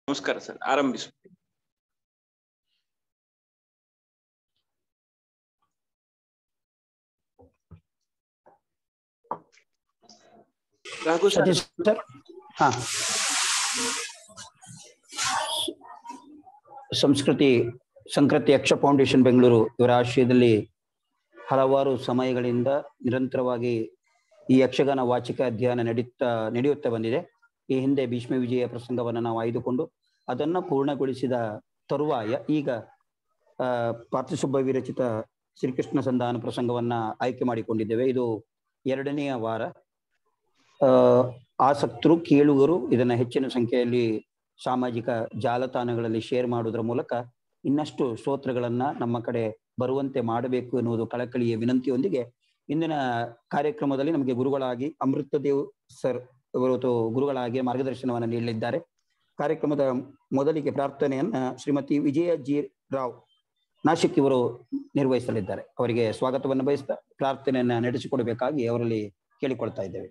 ನಮಸ್ಕಾರ ಸರ್ ಆರಂಭಿಸು Raghu sir Satish sir ಹಾ ಸಂಸ್ಕೃತಿ ಸಂಸ್ಕೃತಿ ಯಕ್ಷ ಫೌಂಡೇಶನ್ ಬೆಂಗಳೂರು ಇವರ ಆಶ್ರಯದಲ್ಲಿ ಹಲವಾರು ಸಮಯಗಳಿಂದ ನಿರಂತರವಾಗಿ ಈ ಯಕ್ಷಗಾನ ವಾಚಿಕ ಅಧ್ಯಯನ ನಡೀತಾ ನಡೆಯುತ್ತಾ ಬಂದಿದೆ ಈ ಹಿಂದೆ ಭೀಷ್ಮ ವಿಜಯ ಪ್ರಸಂಗವನ್ನು ನಾವು ಆಯ್ದುಕೊಂಡು ಅದನ್ನ ಪೂರ್ಣಗೊಳಿಸಿದ ತರುವಾಯ ಈಗ ಆ ಪಾರ್ಥಿಸುಬ್ಬ ವಿರಚಿತ ಶ್ರೀಕೃಷ್ಣ ಸಂಧಾನ ಪ್ರಸಂಗವನ್ನ ಆಯ್ಕೆ ಮಾಡಿಕೊಂಡಿದ್ದೇವೆ ಇದು ಎರಡನೆಯ ವಾರ ಆ ಆಸಕ್ತರು ಕೇಳುಗರು ಇದನ್ನ ಹೆಚ್ಚಿನ ಸಂಖ್ಯೆಯಲ್ಲಿ ಸಾಮಾಜಿಕ ಜಾಲತಾಣಗಳಲ್ಲಿ ಶೇರ್ ಮಾಡುವುದರ ಮೂಲಕ ಇನ್ನಷ್ಟು ಸ್ತೋತ್ರಗಳನ್ನ ನಮ್ಮ ಕಡೆ ಬರುವಂತೆ ಮಾಡಬೇಕು ಎನ್ನುವುದು ಕಳಕಳಿಯ ವಿನಂತಿಯೊಂದಿಗೆ ಇಂದಿನ ಕಾರ್ಯಕ್ರಮದಲ್ಲಿ ನಮಗೆ ಗುರುಗಳಾಗಿ ಅಮೃತದೇವ್ ಸರ್ ಇವತ್ತು ಗುರುಗಳಾಗಿ ಮಾರ್ಗದರ್ಶನವನ್ನು ನೀಡಲಿದ್ದಾರೆ ಕಾರ್ಯಕ್ರಮದ ಮೊದಲಿಗೆ ಪ್ರಾರ್ಥನೆಯನ್ನ ಶ್ರೀಮತಿ ವಿಜಯ ಜಿ ರಾವ್ ನಾಶಿಕ್ ಇವರು ನಿರ್ವಹಿಸಲಿದ್ದಾರೆ ಅವರಿಗೆ ಸ್ವಾಗತವನ್ನು ಬಯಸ್ತಾ ಪ್ರಾರ್ಥನೆಯನ್ನ ನಡೆಸಿಕೊಡಬೇಕಾಗಿ ಅವರಲ್ಲಿ ಕೇಳಿಕೊಳ್ತಾ ಇದ್ದೇವೆ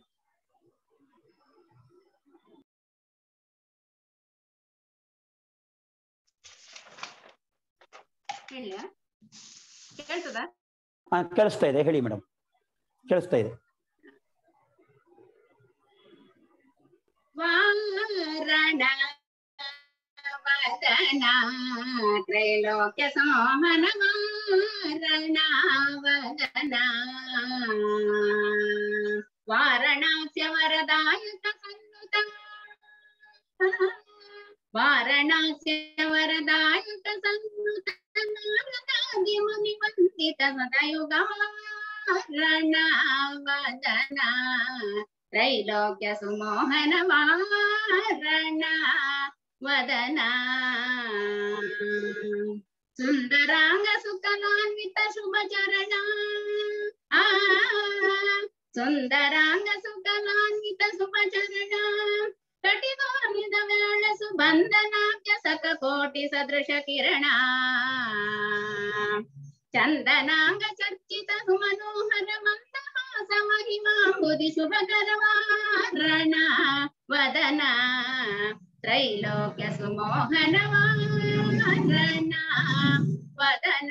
ಹೇಳಿಯಾ ಕೇಳ್ತದ ಹಾ ಕೇಳಿಸ್ತಾ ಇದೆ ಹೇಳಿ ಮೇಡಮ್ ಕೇಳಿಸ್ತಾ ಇದೆ ವಾರಣ ವದನ ತ್ರೈಲೋಕ್ಯ ಸೋಹನ ವಾರಣ ವದನ ವಾರಣಾಸ್ಯ ವರದಾಯಕ ಸನ್ನುತ ವಾರಣಾಸ್ಯ ವರದಾಯಕ ಸನ್ನುತ ನಾರದಾದಿ ಮುನಿ ವಂದಿತ ಸದಯುಗ ವಾರಣ ವದನ ತ್ರೈಲೋಕ್ಯ ಸುಮೋಹನ ವಾರಣ ವದನ ಸುಂದರಾಂಗ ಸುಕಲಾನ್ವಿತ ಶುಭ ಚರಣ ಆ ಸುಂದರಾಂಗ ಸುಕಲಾನ್ವಿತ ಶುಭ ಚರಣ ಕಟಿದೋರ್ನಿದ ವೇಳ ಸುಬಂಧನಾಕ್ಯ ಸಕ ಕೋಟಿ ಸದೃಶ ಕಿರಣ ಚಂದನಾಂಗ ಚರ್ಚಿತ ಸುಮನೋಹರ ಮಂದಹಾಸ ಮಹಿಮಾಂಬುದಿ ಶುಭಕರ ವಾರಣ ವದನ ತ್ರೈಲೋಕ್ಯ ಸುಮೋಹನ ವಾರಣ ವದನ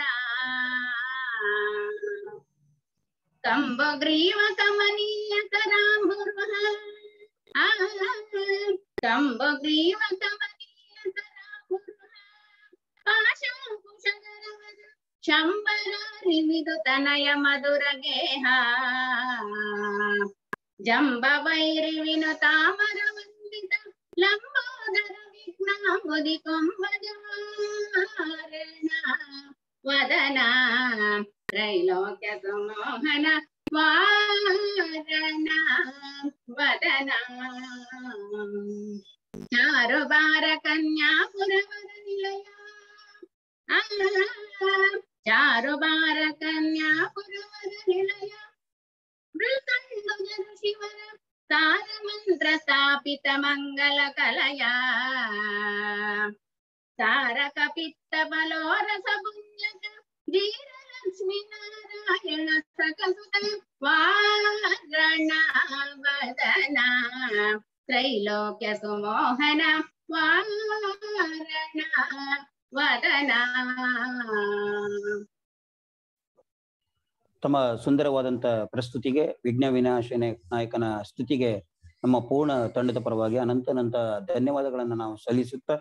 ಕಂಬಗ್ರೀವ ಕಮನೀಯ ಕರಾಂಬುರ್ವ ಆ ಕಂಬಗ್ರೀವ ಕಮನೀಯ ಕರಾಂಬುರ್ವ ಪಾಶಾಂಕುಶಗರವದ ಶಂಬರಾರಿ ವಿದುತನಯ ಮಧುರ ಗೇಹ ಜಂಬ ವೈರಿ ವಿನುತಾಮರ ವಂದಿತ ಲಂಬೋದರ ವಿಘ್ನಾಂಬುದಿ ಕೊಂಬಜಾರಣ ವದನ ತ್ರೈಲೋಕ್ಯ ಸುಮೋಹನ ವಾರಣ ವದನ ಚಾರು ಬಾರ ಕನ್ಯಾಪುರವರ ನಿಲಯ ಆ ಚಾರು ಬಾರ ಕನ್ಯಾಪುರವರ ನಿಲಯ ಮೃತಂಡುಜರು ಶಿವರ ಸಾರ ಮಂತ್ರ ಸ್ಥಾಪಿತ ಮಂಗಲ ಕಲಯ ತಾರಕ ಪಿತ್ತ ಬಲೋರಸ ಪುಣ್ಯಕ ಧೀರ ಲಕ್ಷ್ಮೀ ನಾರಾಯಣ ಸಕಸುತ ವಾರಣ ವದನ ತ್ರೈಲೋಕ್ಯ ಸುಮೋಹನ ವಾರಣ ವದನ ತಮ್ಮ ಸುಂದರವಾದಂತ ಪ್ರಸ್ತುತಿಗೆ ವಿಘ್ನ ವಿನಾಶನ ನಾಯಕನ ಸ್ತುತಿಗೆ ನಮ್ಮ ಪೂರ್ಣ ತಂಡದ ಪರವಾಗಿ ಅನಂತನಂತ ಧನ್ಯವಾದಗಳನ್ನು ನಾವು ಸಲ್ಲಿಸುತ್ತಾ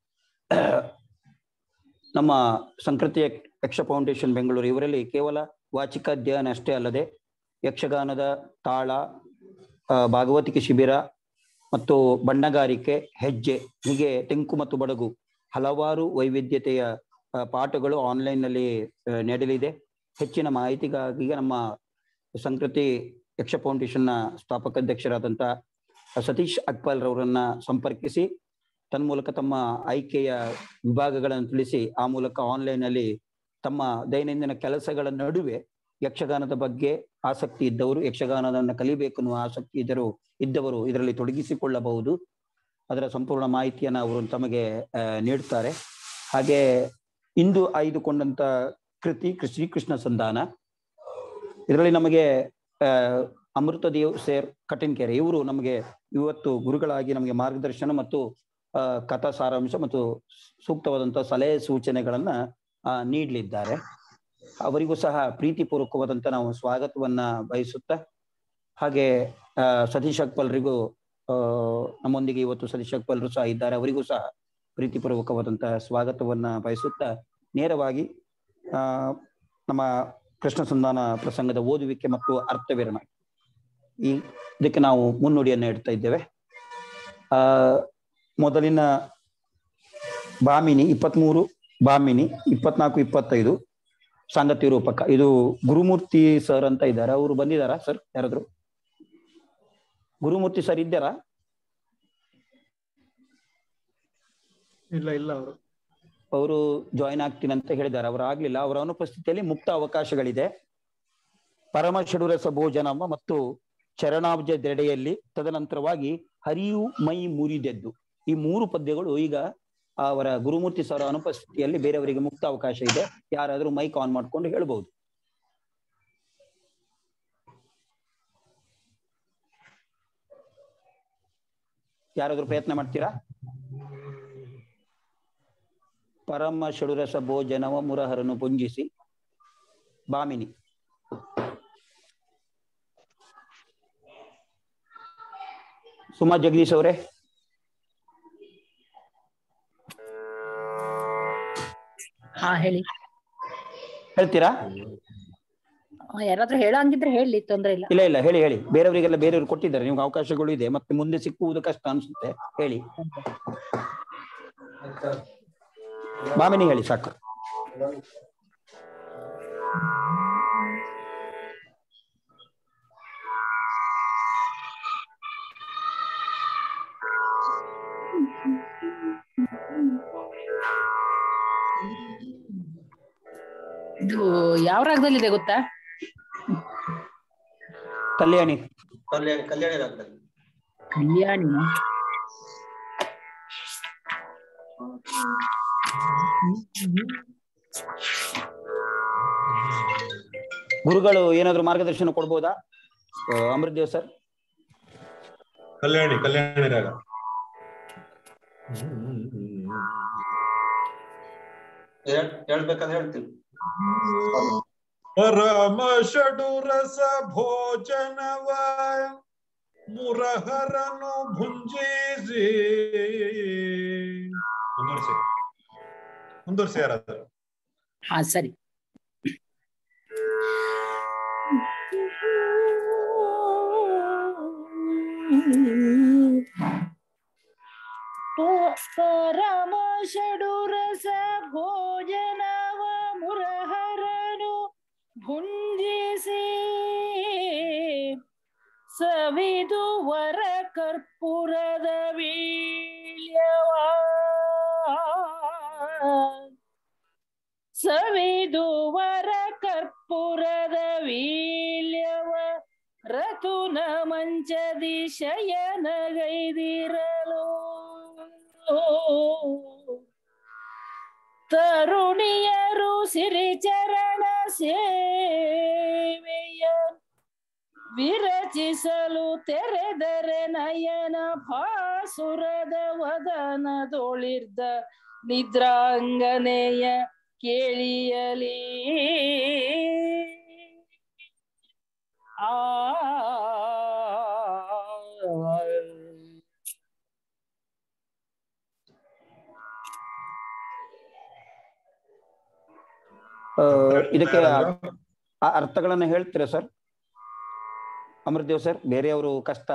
ನಮ್ಮ ಸಂಸ್ಕೃತಿ ಯಕ್ಷ ಫೌಂಡೇಶನ್ ಬೆಂಗಳೂರು ಇವರಲ್ಲಿ ಕೇವಲ ವಾಚಿಕ ಅಧ್ಯಯನ ಅಷ್ಟೇ ಅಲ್ಲದೆ ಯಕ್ಷಗಾನದ ತಾಳ ಆ, ಭಾಗವತಿಕೆ ಶಿಬಿರ ಮತ್ತು ಬಣ್ಣಗಾರಿಕೆ ಹೆಜ್ಜೆ ಹೀಗೆ ತೆಂಕು ಮತ್ತು ಬಡಗು ಹಲವಾರು ವೈವಿಧ್ಯತೆಯ ಆ, ಪಾಠಗಳು ಆನ್ಲೈನ್ನಲ್ಲಿ ಆ, ನಡೆಯಲಿದೆ ಹೆಚ್ಚಿನ ಮಾಹಿತಿಗಾಗಿ ನಮ್ಮ ಸಂಸ್ಕೃತಿ ಯಕ್ಷ ಫೌಂಡೇಶನ್ನ ಸ್ಥಾಪಕ ಅಧ್ಯಕ್ಷರಾದಂಥ ಸತೀಶ್ ಅಕ್ಪಾಲ್ ರವರನ್ನ ಸಂಪರ್ಕಿಸಿ ತನ್ಮೂಲಕ ತಮ್ಮ ಆಯ್ಕೆಯ ವಿಭಾಗಗಳನ್ನು ತಿಳಿಸಿ ಆ ಮೂಲಕ ಆನ್ಲೈನ್ ಅಲ್ಲಿ ತಮ್ಮ ದೈನಂದಿನ ಕೆಲಸಗಳ ನಡುವೆ ಯಕ್ಷಗಾನದ ಬಗ್ಗೆ ಆಸಕ್ತಿ ಇದ್ದವರು ಯಕ್ಷಗಾನವನ್ನು ಕಲಿಬೇಕು ಅನ್ನುವ ಆಸಕ್ತಿ ಇದ್ದರು ಇದ್ದವರು ಇದರಲ್ಲಿ ತೊಡಗಿಸಿಕೊಳ್ಳಬಹುದು ಅದರ ಸಂಪೂರ್ಣ ಮಾಹಿತಿಯನ್ನು ಅವರು ತಮಗೆ ಆ, ನೀಡ್ತಾರೆ ಹಾಗೆ ಇಂದು ಆಯ್ದುಕೊಂಡಂತ ಕೃತಿ ಶ್ರೀಕೃಷ್ಣ ಸಂಧಾನ ಇದರಲ್ಲಿ ನಮಗೆ ಆ, ಅಮೃತದೇವ್ ಸೇರ್ ಕಟಿನ್ಕೆರೆ ಇವರು ನಮಗೆ ಇವತ್ತು ಗುರುಗಳಾಗಿ ನಮಗೆ ಮಾರ್ಗದರ್ಶನ ಮತ್ತು ಆ, ಕಥಾ ಸಾರಾಂಶ ಮತ್ತು ಸೂಕ್ತವಾದಂತಹ ಸಲಹೆ ಸೂಚನೆಗಳನ್ನ ಆ, ನೀಡಲಿದ್ದಾರೆ ಅವರಿಗೂ ಸಹ ಪ್ರೀತಿಪೂರ್ವಕವಾದಂತ ನಾವು ಸ್ವಾಗತವನ್ನ ಬಯಸುತ್ತಾ ಹಾಗೆ ಆ, ಸತೀಶ್ ಅಕ್ಪಲ್ರಿಗೂ ಆ, ನಮ್ಮೊಂದಿಗೆ ಇವತ್ತು ಸತೀಶ್ ಅಕ್ಪಲ್ರು ಸಹ ಇದ್ದಾರೆ ಅವರಿಗೂ ಸಹ ಪ್ರೀತಿಪೂರ್ವಕವಾದಂತಹ ಸ್ವಾಗತವನ್ನ ಬಯಸುತ್ತಾ ನೇರವಾಗಿ ಆ, ನಮ್ಮ ಕೃಷ್ಣ ಸಂಧಾನ ಪ್ರಸಂಗದ ಓದುವಿಕೆ ಮತ್ತು ಅರ್ಥವಿವರಣ ಈ ಇದಕ್ಕೆ ನಾವು ಮುನ್ನುಡಿಯನ್ನು ಇಡ್ತಾ ಇದ್ದೇವೆ ಆ ಮೊದಲಿನ ಬಾಮಿನಿ ಇಪ್ಪತ್ಮೂರು ಬಾಮಿನಿ ಇಪ್ಪತ್ನಾಲ್ಕು ಇಪ್ಪತ್ತೈದು ಸಂಗತಿ ರೂಪಕ ಇದು ಗುರುಮೂರ್ತಿ ಸರ್ ಅಂತ ಇದ್ದಾರೆ ಅವರು ಬಂದಿದ್ದಾರಾ ಸರ್ ಯಾರಾದ್ರು ಗುರುಮೂರ್ತಿ ಸರ್ ಇದ್ದಾರಾ ಇಲ್ಲ ಇಲ್ಲ ಅವರು ಅವರು ಜಾಯಿನ್ ಆಗ್ತೀನಿ ಅಂತ ಹೇಳಿದ್ದಾರೆ ಅವರು ಆಗ್ಲಿಲ್ಲ ಅವರ ಅನುಪಸ್ಥಿತಿಯಲ್ಲಿ ಮುಕ್ತ ಅವಕಾಶಗಳಿದೆ ಪರಮ ಷಡುರಸ ಭೋಜನಮ್ಮ ಮತ್ತು ಚರಣಾಬ್ಜದೆಡೆಯಲ್ಲಿ ತದನಂತರವಾಗಿ ಹರಿಯು ಮೈ ಮುರಿದೆದ್ದು ಈ ಮೂರು ಪದ್ಯಗಳು ಈಗ ಅವರ ಗುರುಮೂರ್ತಿ ಸರ್ ಅನುಪಸ್ಥಿತಿಯಲ್ಲಿ ಬೇರೆಯವರಿಗೆ ಮುಕ್ತ ಅವಕಾಶ ಇದೆ ಯಾರಾದ್ರೂ ಮೈಕ್ ಆನ್ ಮಾಡ್ಕೊಂಡು ಹೇಳ್ಬಹುದು ಯಾರಾದ್ರೂ ಪ್ರಯತ್ನ ಮಾಡ್ತೀರಾ ಪರಮ ಷಡುರಸ ಭೋಜನವ ಮುರಹರನು ಪುಂಜಿಸಿ ಬಾಮಿನಿ ಸುಮಾ ಜಗದೀಶ್ ಅವರೇ ಹಾ ಹೇಳಿ ಹೇಳ್ತೀರಾ ಆ, ಯಾರಾದ್ರೂ ಹೇಳೋ ಹಂಗಿದ್ರೆ ಹೇಳಿ ತೊಂದ್ರೆ ಇಲ್ಲ ಇಲ್ಲ ಇಲ್ಲ ಹೇಳಿ ಹೇಳಿ ಬೇರೆಯವರಿಗೆಲ್ಲ ಬೇರೆಯವರು ಕೊಟ್ಟಿದ್ದಾರೆ ನಿಮ್ಗೆ ಅವಕಾಶಗಳು ಇದೆ ಮತ್ತೆ ಮುಂದೆ ಸಿಕ್ಕುವುದು ಕಷ್ಟ ಅನ್ಸುತ್ತೆ ಹೇಳಿ ಬಾಮಿನಿ ಹೇಳಿ ಸಾಕು ಇದು ಯಾವ ರಾಗದಲ್ಲಿದೆ ಗೊತ್ತಾ ಕಲ್ಯಾಣಿ ಕಲ್ಯಾಣಿ ಕಲ್ಯಾಣಿ ರಾಗದಲ್ಲಿ ಕಲ್ಯಾಣಿ ಗುರುಗಳು ಏನಾದ್ರು ಮಾರ್ಗದರ್ಶನ ಕೊಡ್ಬೋದಾ ಆ, ಅಮೃತ್ ದೇವ್ ಸರ್ ಕಲ್ಯಾಣಿ ಕಲ್ಯಾಣಿ ರಾಗ ಹೇಳ್ಬೇಕಾದ್ರೆ ಹೇಳ್ತೀನಿ ಪರಮ ಷಡುರಸ ಭೋಜನವ ಮುರಹರನು ಭುಂಜಿಸಿ ಮುಂದುವರಿಸಿ ಮುಂದುವರಿಸಿ ಯಾರಾದ್ರು ಹಾ ಸರಿ ಪರಮ ಷಡುರಸ ಭೋಜನವ ಮುರಹರನು ಭುಂಜಿಸಿ ಸವಿದು ವರ ಕರ್ಪೂರದ ವೀಳ್ಯವ ಸವಿದು ವರ ಕರ್ಪೂರದ ವೀಳ್ಯವ ರತುನ ಮಂಚದಿ ಶಯನಗೈದಿರಲು ತರುಣಿಯರು ಸಿರಿಚರಣ ಸೇವೆಯ ವಿರಚಿಸಲು ತೆರೆದರೆ ನಯನ ಭಾಸುರದ ವದನದೊಳಿರ್ದ ನಿದ್ರಾಂಗನೆಯ ಕೇಳಿಯಲಿ ಆ ಆ, ಇದಕ್ಕೆ ಆ ಅರ್ಥಗಳನ್ನ ಹೇಳ್ತೀರಾ ಸರ್ ಅಮೃತ್ ದೇವ್ ಸರ್ ಬೇರೆಯವರು ಕಷ್ಟ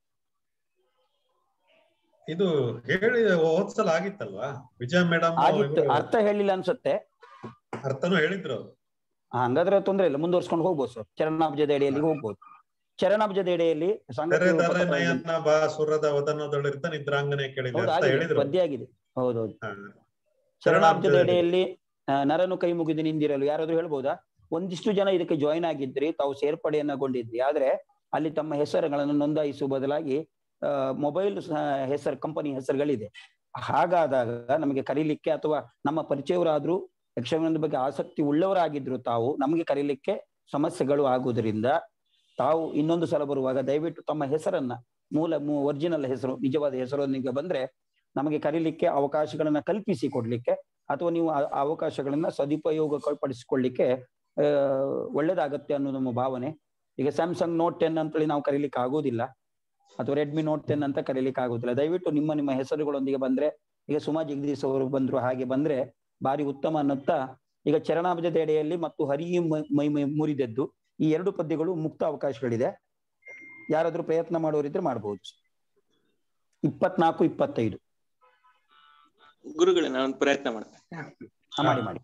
ಇದು ಹೇಳಿ ಹೋದ್ಸಲ ಆಗಿತ್ತಲ್ವಾ ವಿಜಯ ಮೇಡಮ್ ಆಗಿತ್ತು ಅರ್ಥ ಹೇಳಿಲ್ಲ ಅನ್ಸುತ್ತೆ ಅರ್ಥನೂ ಹೇಳಿದ್ರು ಅವ್ರು. ಹಂಗಾದ್ರೆ ತೊಂದ್ರೆ ಇಲ್ಲ ಮುಂದುವರ್ಸ್ಕೊಂಡು ಹೋಗ್ಬೋದು ಸರ್ ಚರಣಾಬ್ಜದ ಎಡೆಯಲ್ಲಿ ಹೋಗ್ಬೋದು ಚರಣಾಬ್ಜದ ಎಡೆಯಲ್ಲಿ ಸಂಗತಿ ತೆರೆದರೆ ರೂಪಕ ನಯನ ಬಾ ಸುರದ ವದನದೊಳಿರ್ತ ನಿದ್ರಾಂಗನೆ ಕೇಳಿಲ್ಲ ಹೌದು, ಅರ್ಥ ಆಗಿದೆ, ಹೇಳಿದ್ರು ಪದ್ಯ ಆಗಿದೆ ಹೌದೌದು ಹಾ. ಚರಣಾಬ್ಜದ ಚರಣಾಬ್ಜದ ಎಡೆಯಲ್ಲಿ ಆ, ನರನು ಕೈ ಮುಗಿದು ನಿಂದಿರಲು ಯಾರಾದ್ರೂ ಹೇಳ್ಬೋದಾ ಒಂದಿಷ್ಟು ಜನ ಇದಕ್ಕೆ ಜಾಯಿನ್ ಆಗಿದ್ರಿ ತಾವು ಸೇರ್ಪಡೆಯನ್ನಗೊಂಡಿದ್ರಿ ಆದ್ರೆ ಅಲ್ಲಿ ತಮ್ಮ ಹೆಸರುಗಳನ್ನು ನೋಂದಾಯಿಸುವ ಬದಲಾಗಿ ಮೊಬೈಲ್ ಹೆಸರು ಕಂಪನಿ ಹೆಸರುಗಳಿದೆ ಹಾಗಾದಾಗ ನಮಗೆ ಕರೀಲಿಕ್ಕೆ ಅಥವಾ ನಮ್ಮ ಪರಿಚಯವರಾದ್ರೂ ಯಕ್ಷಗಾನದ ಬಗ್ಗೆ ಆಸಕ್ತಿ ಉಳ್ಳವರಾಗಿದ್ರು ತಾವು ನಮಗೆ ಕರೀಲಿಕ್ಕೆ ಸಮಸ್ಯೆಗಳು ಆಗುವುದರಿಂದ ತಾವು ಇನ್ನೊಂದು ಸಲ ಬರುವಾಗ ದಯವಿಟ್ಟು ತಮ್ಮ ಹೆಸರನ್ನ ಮೂಲ ಒರಿಜಿನಲ್ ಹೆಸರು ನಿಜವಾದ ಹೆಸರೊಂದಿಗೆ ಬಂದ್ರೆ ನಮಗೆ ಕರೀಲಿಕ್ಕೆ ಅವಕಾಶಗಳನ್ನ ಕಲ್ಪಿಸಿ ಕೊಡ್ಲಿಕ್ಕೆ ಅಥವಾ ನೀವು ಆ ಆ ಅವಕಾಶಗಳನ್ನ ಸದುಪಯೋಗಪಡಿಸಿಕೊಳ್ಳಿಕ್ಕೆ ಆ ಒಳ್ಳೇದಾಗತ್ತೆ ಅನ್ನೋದು ನಮ್ಮ ಭಾವನೆ ಈಗ ಸ್ಯಾಮ್ಸಂಗ್ ನೋಟ್ ಟೆನ್ ಅಂತೇಳಿ ನಾವು ಕರೀಲಿಕ್ಕೆ ಆಗೋದಿಲ್ಲ ಅಥವಾ ರೆಡ್ಮಿ ನೋಟ್ ಟೆನ್ ಅಂತ ಕರೀಲಿಕ್ಕೆ ಆಗೋದಿಲ್ಲ ದಯವಿಟ್ಟು ನಿಮ್ಮ ನಿಮ್ಮ ಹೆಸರುಗಳೊಂದಿಗೆ ಬಂದ್ರೆ ಈಗ ಸುಮಾ ಜಗದೀಶ್ ಅವರು ಬಂದ್ರು ಹಾಗೆ ಬಂದ್ರೆ ಬಾರಿ ಉತ್ತಮ ಅನ್ನುತ್ತಾ ಈಗ ಚರಣಾಬ್ಜದ ಎಡೆಯಲ್ಲಿ ಮತ್ತು ಹರಿ ಮ- ಮೈ ಮೈ ಮುರಿದೆದ್ದು ಈ ಎರಡು ಪದ್ಯಗಳು ಮುಕ್ತ ಅವಕಾಶಗಳಿದೆ ಯಾರಾದ್ರೂ ಪ್ರಯತ್ನ ಮಾಡೋರಿದ್ರೆ ಮಾಡಬಹುದು ಇಪ್ಪತ್ನಾಲ್ಕು ಇಪ್ಪತ್ತೈದು ಗುರುಗಳೇ ನಾನು ಪ್ರಯತ್ನ ಮಾಡ್ತೇನೆ ಹಾ, ಮಾಡಿ ಮಾಡಿ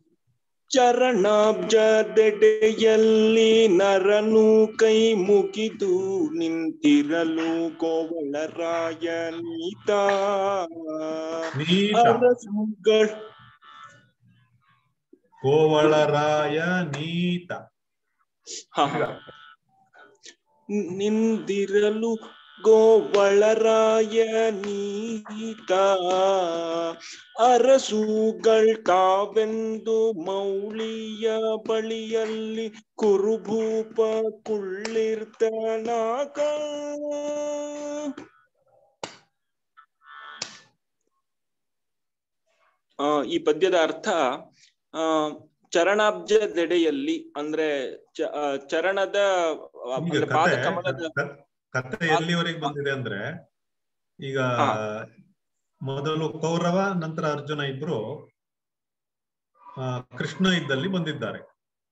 ಚರಣಾಬ್ಜದೆಡೆಯಲ್ಲಿ ನರನು ಕೈ ಮುಗಿದು ನಿಂತಿರಲು ಗೋವಳರಾಯ ನೀತ ನೀತ ಅರಸುಗಳ ಗೋವಳರಾಯ ನೀತ ಹ, ಹ. ನಿಂದಿರಲು ಗೋವಳರಾಯ ನೀತ ಅರಸುಗಳ್ ತಾವೆಂದು ಮೌಳಿಯ ಬಳಿಯಲ್ಲಿ ಕುರುಭೂಪ ಕುಳ್ಳಿರ್ತನಾಗ ಆ, ಈ ಪದ್ಯದ ಅರ್ಥ ಆ ಚರಣಾಬ್ಜದೆಡೆಯಲ್ಲಿ ಅಂದ್ರೆ ಚ- ಆ, ಚರಣದ ಆ, ಈಗ ಅಂದ್ರೆ ಪಾದ ಕತೆ ಕಮಲದ ಕ- ಕತೆ ಎಲ್ಲಿವರೆಗೆ ಬಂದಿದೆ ಅಂದ್ರೆ ಈಗ ಹಾ. ಮೊದಲು ಕೌರವ ನಂತರ ಅರ್ಜುನ ಇಬ್ರು ಆ, ಕೃಷ್ಣ ಇದ್ದಲ್ಲಿ ಬಂದಿದ್ದಾರೆ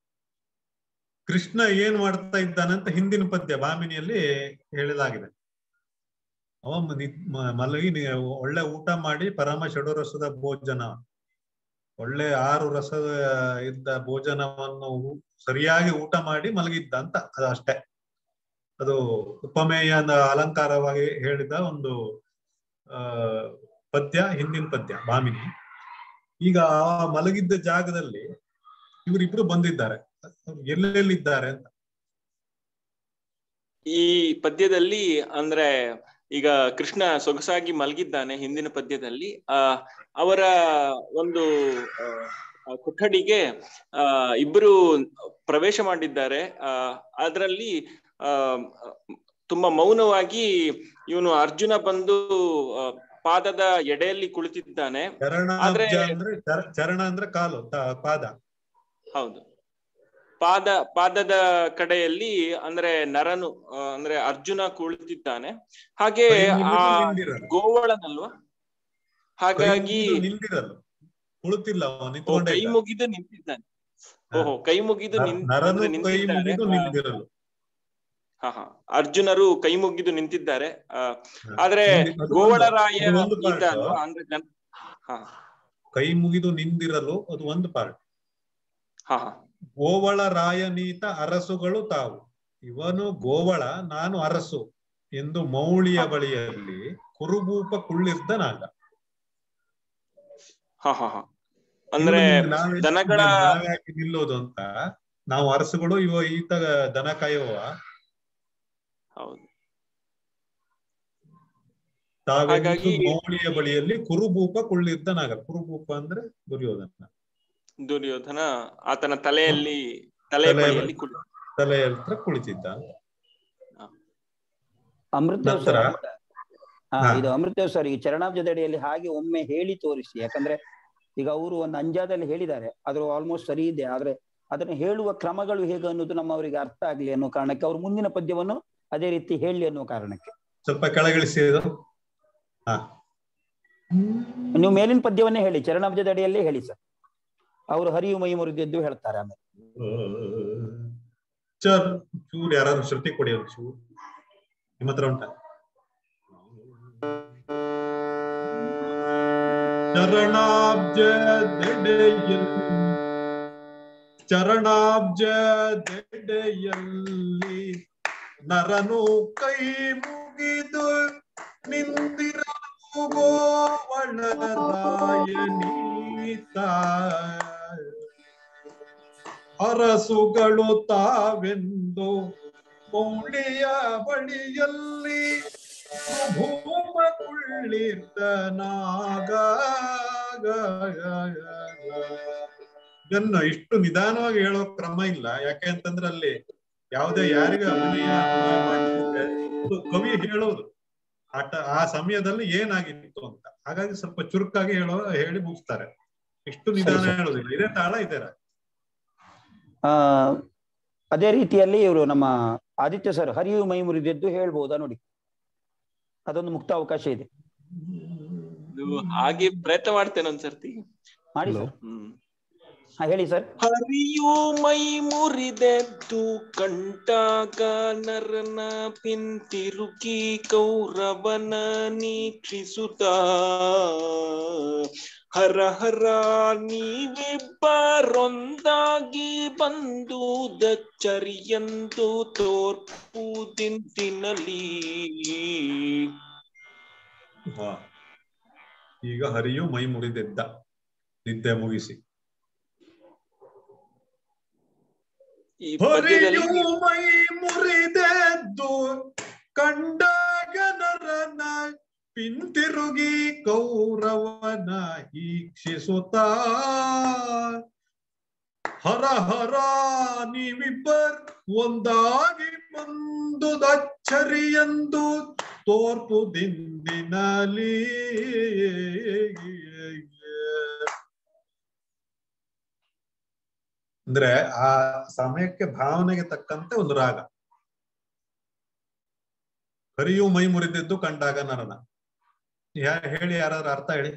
ಕೃಷ್ಣ ಏನ್ ಮಾಡ್ತಾ ಇದ್ದಾನೆ ಅಂತ ಹಿಂದಿನ ಪದ್ಯ ಭಾಮಿನಿಯಲ್ಲಿ ಹೇಳಲಾಗಿದೆ ಅವ ಮ- ನಿ- ಮ- ಮಲಗಿ ನಿ- ಒಳ್ಳೆ ಊಟ ಮಾಡಿ ಪರಮ ಷಡುರಸದ ಭೋಜನ ಒಳ್ಳೆ ಆರು ರಸದ ಇದ್ದ ಭೋಜನವನ್ನು ಊ- ಸರಿಯಾಗಿ ಊಟ ಮಾಡಿ ಮಲಗಿದ್ದ ಅಂತ ಅದು ಅಷ್ಟೇ ಅದು ಉಪಮೇಯನ ಅಲಂಕಾರವಾಗಿ ಹೇಳಿದ ಒಂದು ಆ ಪದ್ಯ ಹಿಂದಿನ ಪದ್ಯ ಭಾಮಿನಿ ಈಗ ಆ ಮಲಗಿದ್ದ ಜಾಗದಲ್ಲಿ ಇವರಿಬ್ರು ಬಂದಿದ್ದಾರೆ ಎಲ್ಲೆಲ್ಲಿದ್ದಾರೆ ಅಂತ ಈ ಪದ್ಯದಲ್ಲಿ ಅಂದ್ರೆ ಈಗ ಕೃಷ್ಣ ಸೊಗಸಾಗಿ ಮಲಗಿದ್ದಾನೆ ಹಿಂದಿನ ಪದ್ಯದಲ್ಲಿ ಆ ಅವರ ಒಂದು ಆ, ಆ ಕೊಠಡಿಗೆ ಆ ಇಬ್ಬರು ಪ್ರವೇಶ ಮಾಡಿದ್ದಾರೆ ಆ ಅದರಲ್ಲಿ ಆ ತುಂಬಾ ಮೌನವಾಗಿ ಇವನು ಅರ್ಜುನ ಬಂದು ಆ, ಪಾದದ ಎಡೆಯಲ್ಲಿ ಕುಳಿತಿದ್ದಾನೆ ಚರಣಾಬ್ಜ ಆದ್ರೆ- ಅಂದ್ರೆ ಚರ- ಚರಣ ಅಂದ್ರೆ ಕಾಲು ತ- ಪಾದ ಹೌದು ಪಾದ ಪಾದದ ಕಡೆಯಲ್ಲಿ ಅಂದ್ರೆ ನರನು ಆ, ಅಂದ್ರೆ ಅರ್ಜುನ ಕುಳಿತಿದ್ದಾನೆ ಹಾಗೆ ಕೈ ಆ ಮುಗಿದು ನಿಂದಿರಲು. ಗೋವಳನಲ್ವಾ ಕೈ ಹಾಗಾಗಿ ಮುಗಿದು ನಿಂದಿರಲು ಕುಳಿತಿಲ್ಲ ಅವ ಓ, ನಿಂತ್ಕೊಂಡೇ ಕೈ ಇದ್ದ. ಮುಗಿದು ನಿಂತಿದ್ದಾನೆ ಓಹೋ ಕೈ ಮುಗಿದು ನರ- ನಿಂತ್ ನರನು ಅಂದ್ರೆ ಕೈ ನಿಂತಿದ್ದಾರೆ ಮುಗಿದು ಆ, ನಿಂದಿರಲು ಹಾ ಹಾ ಅರ್ಜುನರು ಕೈ ಮುಗಿದು ನಿಂತಿದ್ದಾರೆ ಆ, ಹಾ. ಆದ್ರೆ ನಿಂದಿ- ಅದು ಒಂದು- ಗೋವಳರಾಯ ಅದು ಒಂದು ಈತ part. ಅಲ್ವಾ ಅಂದ್ರೆ ಜನ ಹಾ ಕೈ ಮುಗಿದು ನಿಂದಿರಲು ಅದು ಒಂದು ಪಾರ್ಟ್ ಹಾ ಹಾ ಗೋವಳ ರಾಯನೀತ ಅರಸುಗಳು ತಾವು ಇವನು ಗೋವಳ ನಾನು ಅರಸು ಎಂದು ಮೌಳಿಯ ಬಳಿಯಲ್ಲಿ ಕುರುಭೂಪ ಕುಳ್ಳಿರ್ದನಾಗ ಹಾ ಹಾ ಹಾ ಅಂದ್ರೆ ಇವನು ನಾವೆಷ್ಟು ದನಗಳ ನಾವ್ಯಾಕೆ ನಿಲ್ಲೋದು ಅಂತ ನಾವು ಅರಸುಗಳು ಇವ ಈತ ದನ ಕಾಯುವ ಹೌದು ತಾವೆಂದು ಹಾಗಾಗಿ- ಮೌಳಿಯ ಬಳಿಯಲ್ಲಿ ಕುರುಭೂಪ ಕುಳ್ಳಿರ್ದನಾಗ ಕುರುಭೂಪ ಅಂದ್ರೆ ದುರ್ಯೋಧನ ದುರ್ಯೋಧನ ಆತನ ತಲೆಯಲ್ಲಿ ತಲೆ ತಲೆ- ಬಳಿಯಲ್ಲಿ ಕುಳಿ ತಲೆಯ ಹತ್ರ ಕುಳಿತಿದ್ದ ಅಮೃತದೇವ್ ಸರ್ ನಂತರ? ಹಾ ಹಾ. ಇದು ಅಮೃತದೇವ್ ಸರ್ ಈ ಚರಣಾಬ್ಜದಡಿಯಲ್ಲಿ ಹಾಗೆ ಒಮ್ಮೆ ಹೇಳಿ ತೋರಿಸಿ ಯಾಕಂದ್ರೆ ಈಗ ಅವರು ಒಂದು ಅಂಜಾದಲ್ಲಿ ಹೇಳಿದ್ದಾರೆ ಅದ್ರ ಆಲ್ಮೋಸ್ಟ್ ಸರಿ ಇದೆ ಆದ್ರೆ ಅದನ್ನ ಹೇಳುವ ಕ್ರಮಗಳು ಹೇಗೆ ಅನ್ನೋದು ನಮ್ಮವರಿಗೆ ಅರ್ಥ ಆಗ್ಲಿ ಅನ್ನೋ ಕಾರಣಕ್ಕೆ ಅವ್ರು ಮುಂದಿನ ಪದ್ಯವನ್ನು ಅದೇ ರೀತಿ ಹೇಳಿ ಅನ್ನೋ ಕಾರಣಕ್ಕೆ ಸ್ವಲ್ಪ ಕೆಳಗಿಳಿಸಿ ಇದು ಹಾ ನೀವು ಮೇಲಿನ ಪದ್ಯವನ್ನೇ ಹೇಳಿ ಚರಣಾಬ್ಜದ ಅಡಿಯಲ್ಲೇ ಹೇಳಿ ಸರ್ ಅವರು ಹರಿಯು ಮೈ ಮುರಿದೆದ್ದು ಹೇಳ್ತಾರೆ ಆಮೇಲೆ ಚರ್ ಚೂರ್ ಯಾರಾದ್ರೂ ಶ್ರುತಿ ಕೊಡಿ ಒಂದು ಚೂರ್ ನಿಮ್ಮ ಹತ್ರ ಉಂಟ ಚರಣಾಬ್ಜ ಚರಣಾಬ್ಜ ದೆಡೆಯಲ್ಲಿ ನರನು ಕೈ ಮುಗಿದು ನಿಂದಿರಲು ಗೋವಳರಾಯನೀತ ಅರಸುಗಳು ತಾವೆಂದು ಮೌಳಿಯ ಬಳಿಯಲ್ಲಿ ಭೂಮ ಕುಳ್ಳಿರ್ತನಾಗ ಇದನ್ನು ಇಷ್ಟು ನಿಧಾನವಾಗಿ ಹೇಳೋ ಕ್ರಮ ಇಲ್ಲ ಯಾಕೆ ಅಂತಂದ್ರೆ ಅಲ್ಲಿ ಯಾವುದೇ ಯಾರಿಗೂ ಅಭಿನಯ ಮಾಡಿದ್ರೆ ಇದು ಕವಿ ಹೇಳೋದು ಆಟ ಆ ಸಮಯದಲ್ಲಿ ಏನಾಗಿತ್ತು ಅಂತ ಹಾಗಾಗಿ ಸ್ವಲ್ಪ ಚುರುಕಾಗಿ ಹೇಳೋ ಹೇಳಿ ಮುಗಿಸ್ತಾರೆ ಇಷ್ಟು ನಿಧಾನ ಸರಿ. ಹೇಳೋದಿಲ್ಲ ಇದೇ ತಾಳ ಇದೇ ರಾಗ. ಆ ಅದೇ ರೀತಿಯಲ್ಲಿ ಇವರು ನಮ್ಮ ಆದಿತ್ಯ ಸರ್ ಹರಿಯು ಮೈ ಮುರಿದೆದ್ದು ಹೇಳ್ಬೋದಾ ನೋಡಿ ಅದೊಂದು ಮುಕ್ತ ಅವಕಾಶ ಇದೆ ಇದು ಹಾಗೆ ಪ್ರಯತ್ನ ಮಾಡ್ತೇನೆ ಒಂದ್ಸರ್ತಿ ಮಾಡಿ Hello. ಸರ್ ಹ್ಮ್ ಹಾ ಹೇಳಿ ಸರ್ ಹರಿಯು ಮೈ ಮುರಿದೆದ್ದು ಕಂಟಾಗ ನರನ ಪಿಂತಿರುಕಿ ಕೌರವನ ನೀಕ್ಷಿಸುತ್ತ ಹರ ಹರ ನೀವಿಬ್ಬರೊಂದಾಗಿ ಬಂದು ದಚ್ಚರಿಯಂದು ತೋರ್ಪು ತಿಂತಿನಲಿ ಹಾ ಈಗ ಹರಿಯು ಮೈ ಮುರಿದೆದ್ದ ನಿದ್ದೆ ಮುಗಿಸಿ ಈ ಹರಿಯು ಪದ್ಯದಲ್ಲಿ ಮೈ ಮುರಿದೆದ್ದು ಕಂಡಾಗ ನರನ ಪಿಂತಿರುಗಿ ಕೌರವನ ಈಕ್ಷಿಸುತ್ತ ಹರ ಹರ ನೀವಿಬ್ಬರ್ ಒಂದಾಗಿ ಬಂದು ದಚ್ಚರಿಯಂದು ತೋರ್ಪು ದಿಂದಿನಲಿ ಅಂದ್ರೆ ಆ ಸಮಯಕ್ಕೆ ಭಾವನೆಗೆ ತಕ್ಕಂತೆ ಒಂದು ರಾಗ ಹರಿಯು ಮೈ ಮುರಿದಿದ್ದು ಕಂಡಾಗ ನರನ ಯಾ- ಹೇಳಿ ಯಾರಾದ್ರೂ ಅರ್ಥ ಹೇಳಿ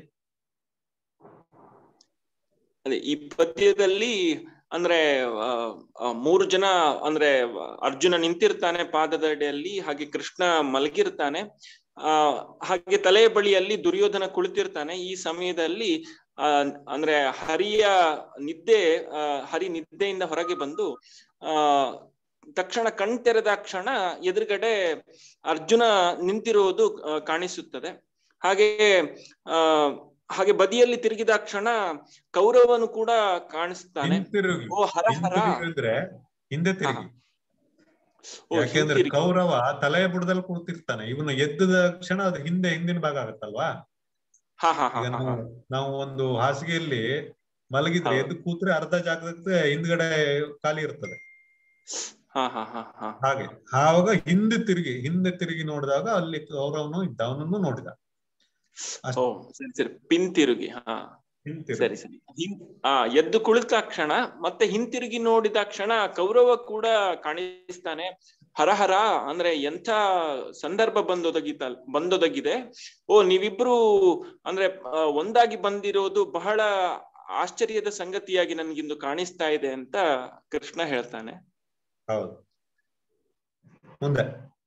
ಅದೇ ಈ ಪದ್ಯದಲ್ಲಿ ಅಂದ್ರೆ ಆ, ಆ, ಮೂರು ಜನ ಅಂದ್ರೆ ಅರ್ಜುನ ನಿಂತಿರ್ತಾನೆ ಪಾದದ ಅಡಿಯಲ್ಲಿ ಹಾಗೆ ಕೃಷ್ಣ ಮಲಗಿರ್ತಾನೆ ಆ ಹಾಗೆ ತಲೆಯ ಬಳಿಯಲ್ಲಿ ದುರ್ಯೋಧನ ಕುಳಿತಿರ್ತಾನೆ ಈ ಸಮಯದಲ್ಲಿ ಆ ಅಂದ್ರೆ ಹರಿಯ ನಿದ್ದೆ ಆ ಹರಿ ನಿದ್ದೆಯಿಂದ ಹೊರಗೆ ಬಂದು ಆ ತಕ್ಷಣ ಕಣ್ತೆರೆದ ಕ್ಷಣ ಎದುರುಗಡೆ ಅರ್ಜುನ ನಿಂತಿರುವುದು ಆ, ಕಾಣಿಸುತ್ತದೆ ಹಾಗೆ ಆ ಹಾಗೆ ಬದಿಯಲ್ಲಿ ತಿರುಗಿದ ಕ್ಷಣ ಕೌರವನು ಕೂಡ ಕಾಣಿಸ್ತಾನೆ ಹಿಂತಿರುಗಿ ಓ ಹರ ಹರ ಹಿಂತಿರುಗಿ ಅಂದ್ರೆ ಹಿಂದೆ ತಿರುಗಿ ಓ, ಯಾಕೆಂದ್ರೆ ಹಿಂತಿರುಗಿ. ಕೌರವ ತಲೆಯ ಬುಡದಲ್ಲಿ ಕುಳಿತಿರ್ತಾನೆ ಇವನು ಎದ್ದದ ಕ್ಷಣ ಅದು ಹಿಂದೆ ಹಿಂದಿನ ಭಾಗ ಆಗತ್ತಲ್ವಾ ಹಾ ಹಾ ಹಾ ಈಗ ಹಾ, ನಾವು ಹಾ. ನಾವು ಒಂದು ಹಾಸಿಗೆಯಲ್ಲಿ ಮಲಗಿದ್ರೆ ಹೌದು. ಎದ್ದು ಕೂತ್ರೆ ಅರ್ಧ ಜಾಗಕ್ಕೆ ಹಿಂದ್ಗಡೆ ಖಾಲಿ ಇರ್ತದೆ ಹಾ ಹಾ ಹಾ ಹಾ ಹಾಗೆ ಆವಾಗ ಹಿಂದೆ ತಿರುಗಿ ಹಿಂದೆ ತಿರುಗಿ ನೋಡಿದಾಗ ಅಲ್ಲಿ ಕೌರವನು ಇದ್ದ ಅವನನ್ನು ನೋಡಿದ ಓ ಸರಿ ಸರಿ ಪಿನ್ ತಿರುಗಿ ಹಾ ಹಿಂತಿರುಗಿ ಸರಿ ಸರಿ ಹಿಂ ಆ ಎದ್ದು ಕುಳಿತ ಕ್ಷಣ ಮತ್ತೆ ಹಿಂತಿರುಗಿ ನೋಡಿದ ಕ್ಷಣ ಕೌರವ ಕೂಡ ಕಾಣಿಸ್ತಾನೆ ಹರಹರ ಅಂದ್ರೆ ಎಂಥ ಸಂದರ್ಭ ಬಂದೊದಗಿತ ಬಂದೊದಗಿದೆ ಓ ನೀವಿಬ್ರು ಅಂದ್ರೆ ಆ, ಒಂದಾಗಿ ಬಂದಿರೋದು ಬಹಳ ಆಶ್ಚರ್ಯದ ಸಂಗತಿಯಾಗಿ ನನ್ಗಿಂದು ಕಾಣಿಸ್ತಾ ಇದೆ ಅಂತ ಕೃಷ್ಣ ಹೇಳ್ತಾನೆ ಹೌದು ಮುಂದೆ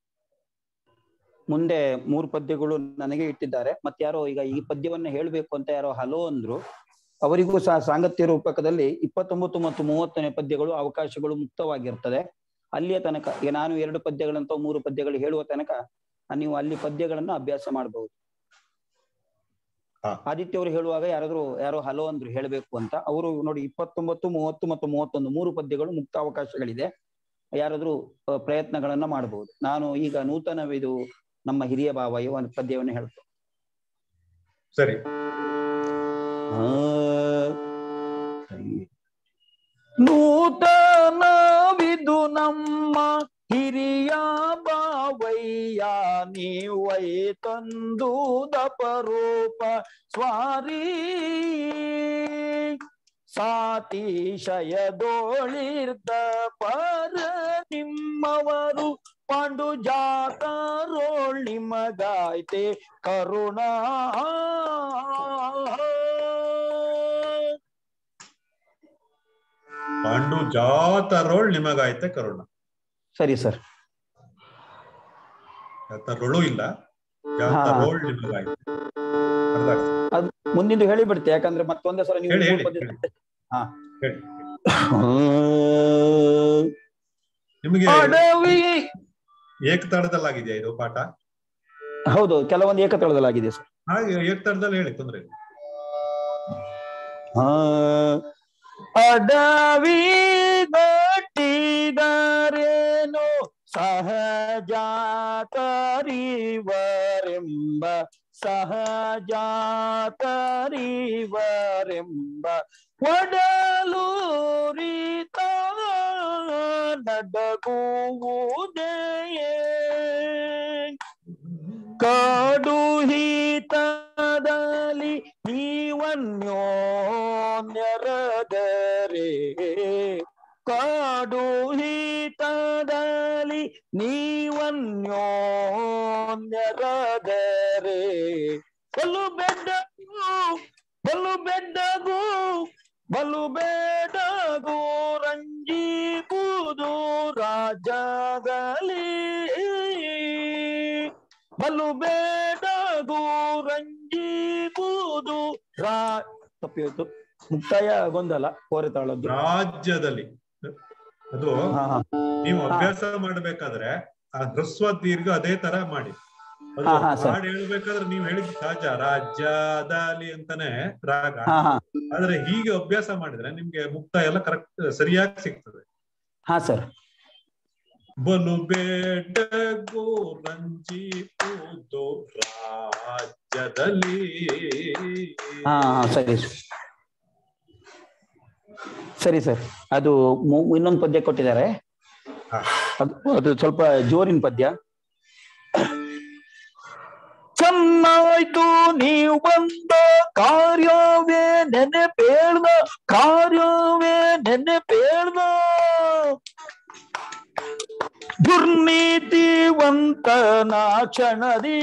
ಮುಂದೆ ಮೂರು ಪದ್ಯಗಳು ನನಗೆ ಇಟ್ಟಿದ್ದಾರೆ ಮತ್ತೆ ಯಾರೋ ಈಗ ಈ ಪದ್ಯವನ್ನ ಹೇಳ್ಬೇಕು ಅಂತ ಯಾರೋ ಹಲೋ ಅಂದ್ರು ಅವರಿಗೂ ಸಹ ಸಾಂಗತ್ಯ ರೂಪಕದಲ್ಲಿ ಇಪ್ಪತ್ತೊಂಬತ್ತು ಮತ್ತು ಮೂವತ್ತನೇ ಪದ್ಯಗಳು ಅವಕಾಶಗಳು ಮುಕ್ತವಾಗಿರ್ತದೆ ಅಲ್ಲಿಯ ತನಕ ಈಗ ನಾನು ಎರಡು ಪದ್ಯಗಳಂತ ಮೂರು ಪದ್ಯಗಳು ಹೇಳುವ ತನಕ ನೀವು ಅಲ್ಲಿ ಪದ್ಯಗಳನ್ನ ಅಭ್ಯಾಸ ಮಾಡಬಹುದು ಹಾ. ಆದಿತ್ಯ ಅವರು ಹೇಳುವಾಗ ಯಾರಾದ್ರೂ ಯಾರೋ ಹಲೋ ಅಂದ್ರು ಹೇಳ್ಬೇಕು ಅಂತ ಅವರು ನೋಡಿ ಇಪ್ಪತ್ತೊಂಬತ್ತು ಮೂವತ್ತು ಮತ್ತು ಮೂವತ್ತೊಂದು ಮೂರು ಪದ್ಯಗಳು ಮುಕ್ತ ಅವಕಾಶಗಳಿದೆ ಯಾರಾದ್ರೂ ಅಹ್, ಪ್ರಯತ್ನಗಳನ್ನ ಮಾಡಬಹುದು ನಾನು ಈಗ ನೂತನವಿದು ನಮ್ಮ ಹಿರಿಯ ಭಾವ ಈ ಒಂದು ಪದ್ಯವನ್ನು ಹೇಳ್ತೇನೆ ಸರಿ ನೂತನವಿದು ನಮ್ಮ ಹಿರಿಯ ಬಾವಯ್ಯ ನೀವೈ ತಂದು ದಪರೂಪ ಸ್ವಾರಿ ಸಾತಿಶಯದೋಳಿರ್ದ ಪರ ನಿಮ್ಮವರು ಪಾಂಡು ಜಾತಾರೋಳ್ ನಿಮಗಾಯ್ತೆ ಕರುಣಾ ಪಾಂಡು ಜಾತರೋಳ್ ನಿಮಗಾಯ್ತೆ ಕರುಣ ಸರಿ ಸರ್ ಜಾತರೋಳು ಇಲ್ಲ ಜಾತರೋಳ್ ನಿಮಗಾಯ್ತೆ ಅರ್ಥ ಆಗ್ತದೆ? ಮುಂದಿಂದು ಹೇಳಿ ಬಿಡ್ತೆ ಯಾಕಂದ್ರೆ ಮತ್ತೊಂದೇ ಸಲ ನೀವು ಹೇಳಿ, ಮೂರು ಹೇಳಿ, ಪದ್ಯ- ಹೇಳಿ. ಹಾ ಹೇಳಿ ನಿಮಗೆ ಅಡವಿ ಏಕತಾಳದಲ್ಲಾಗಿದೆಯಾ ಇದು ಪಾಠ ಹೌದು ಕೆಲವೊಂದು ಏಕತಾಳದಲ್ಲಾಗಿದೆ ಸರ್ ಹಾಗೆ ಏಕತಾಳದಲ್ಲಿ ಹೇಳಿ ತೊಂದ್ರೆ ಇಲ್ಲ ಅಡವಿ ಗಟ್ಟಿದರೇನು ಸಹಜಾತರಿವರೆಂಬ ಸಹಜಾತರಿವರೆಂಬ ಒಡಲೂರಿತ ನಡಗುವುದೇ ಕಾಡು ಹಿತದಲ್ಲಿ ನೀವನ್ಯೋನ್ಯರದರೆ ಕಾಡು ಹಿತದಲ್ಲಿ ನೀವನ್ಯೋನ್ಯರದರೆ ಬಲು ಬೆಡ್ಡಗೂ ಬಲು ಬೆಡ್ಡಗೂ ಬಲು ಬೇಡಗೂ ರಂಜಿಬುದು ರಾಜಗಲಿ ಬಲು ಬೇಡಗೂ ರಂಜಿಬುದು ರಾ ತಪ್ಪಿತ್ತು ಮುಕ್ತಾಯ ಗೊಂದಲ ಕೋರೆ ತಾಳದ್ದು ರಾಜ್ಯದಲ್ಲಿ ಅದು ಹಾ ಹಾ ನೀವು ಅಭ್ಯಾಸ ಮಾಡ್ಬೇಕಾದ್ರೆ ಆ ಹ್ರಸ್ವ ದೀರ್ಘ ಅದೇ ತರ ಮಾಡಿ ಅದು ಹಾ, ಹಾ, ಸರ್. ಹಾಡು ಹೇಳ್ಬೇಕಾದ್ರೆ ನೀವು ಹೇಳಿದ್ ಸಹಜ ರಾಜ್ಯದಲ್ಲಿ ಅಂತಾನೆ ರಾಗ ಹಾ ಹಾ ಆದ್ರೆ ಹೀಗೆ ಅಭ್ಯಾಸ ಮಾಡಿದ್ರೆ ನಿಮ್ಗೆ ಮುಕ್ತಾಯ ಎಲ್ಲ ಕರೆಕ್ಟ್ ಸರಿಯಾಗಿ ಸಿಗ್ತದೆ ಹಾ ಸರ್ ಬಲು ಬೇಡಗೋ ರಂಜಿಪುದು ರಾಜ್ಯದಲ್ಲಿ ಹಾ ಹಾ ಸರಿ ಸರ್. ಸರಿ ಸರ್ ಅದು ಮು- ಇನ್ನೊಂದು ಪದ್ಯ ಕೊಟ್ಟಿದ್ದಾರೆ ಹಾ. ಅದು ಅದು ಸ್ವಲ್ಪ ಜೋರಿನ ಪದ್ಯ ಚೆನ್ನಾಯ್ತು ನೀವು ಬಂದ ಕಾರ್ಯವೇ ನೆನೆ ಬೇಡ್ದ ಕಾರ್ಯವೇ ನೆನೆ ಬೇಡ್ದ ದುರ್ನೀತಿವಂತನ ಕ್ಷಣದಿ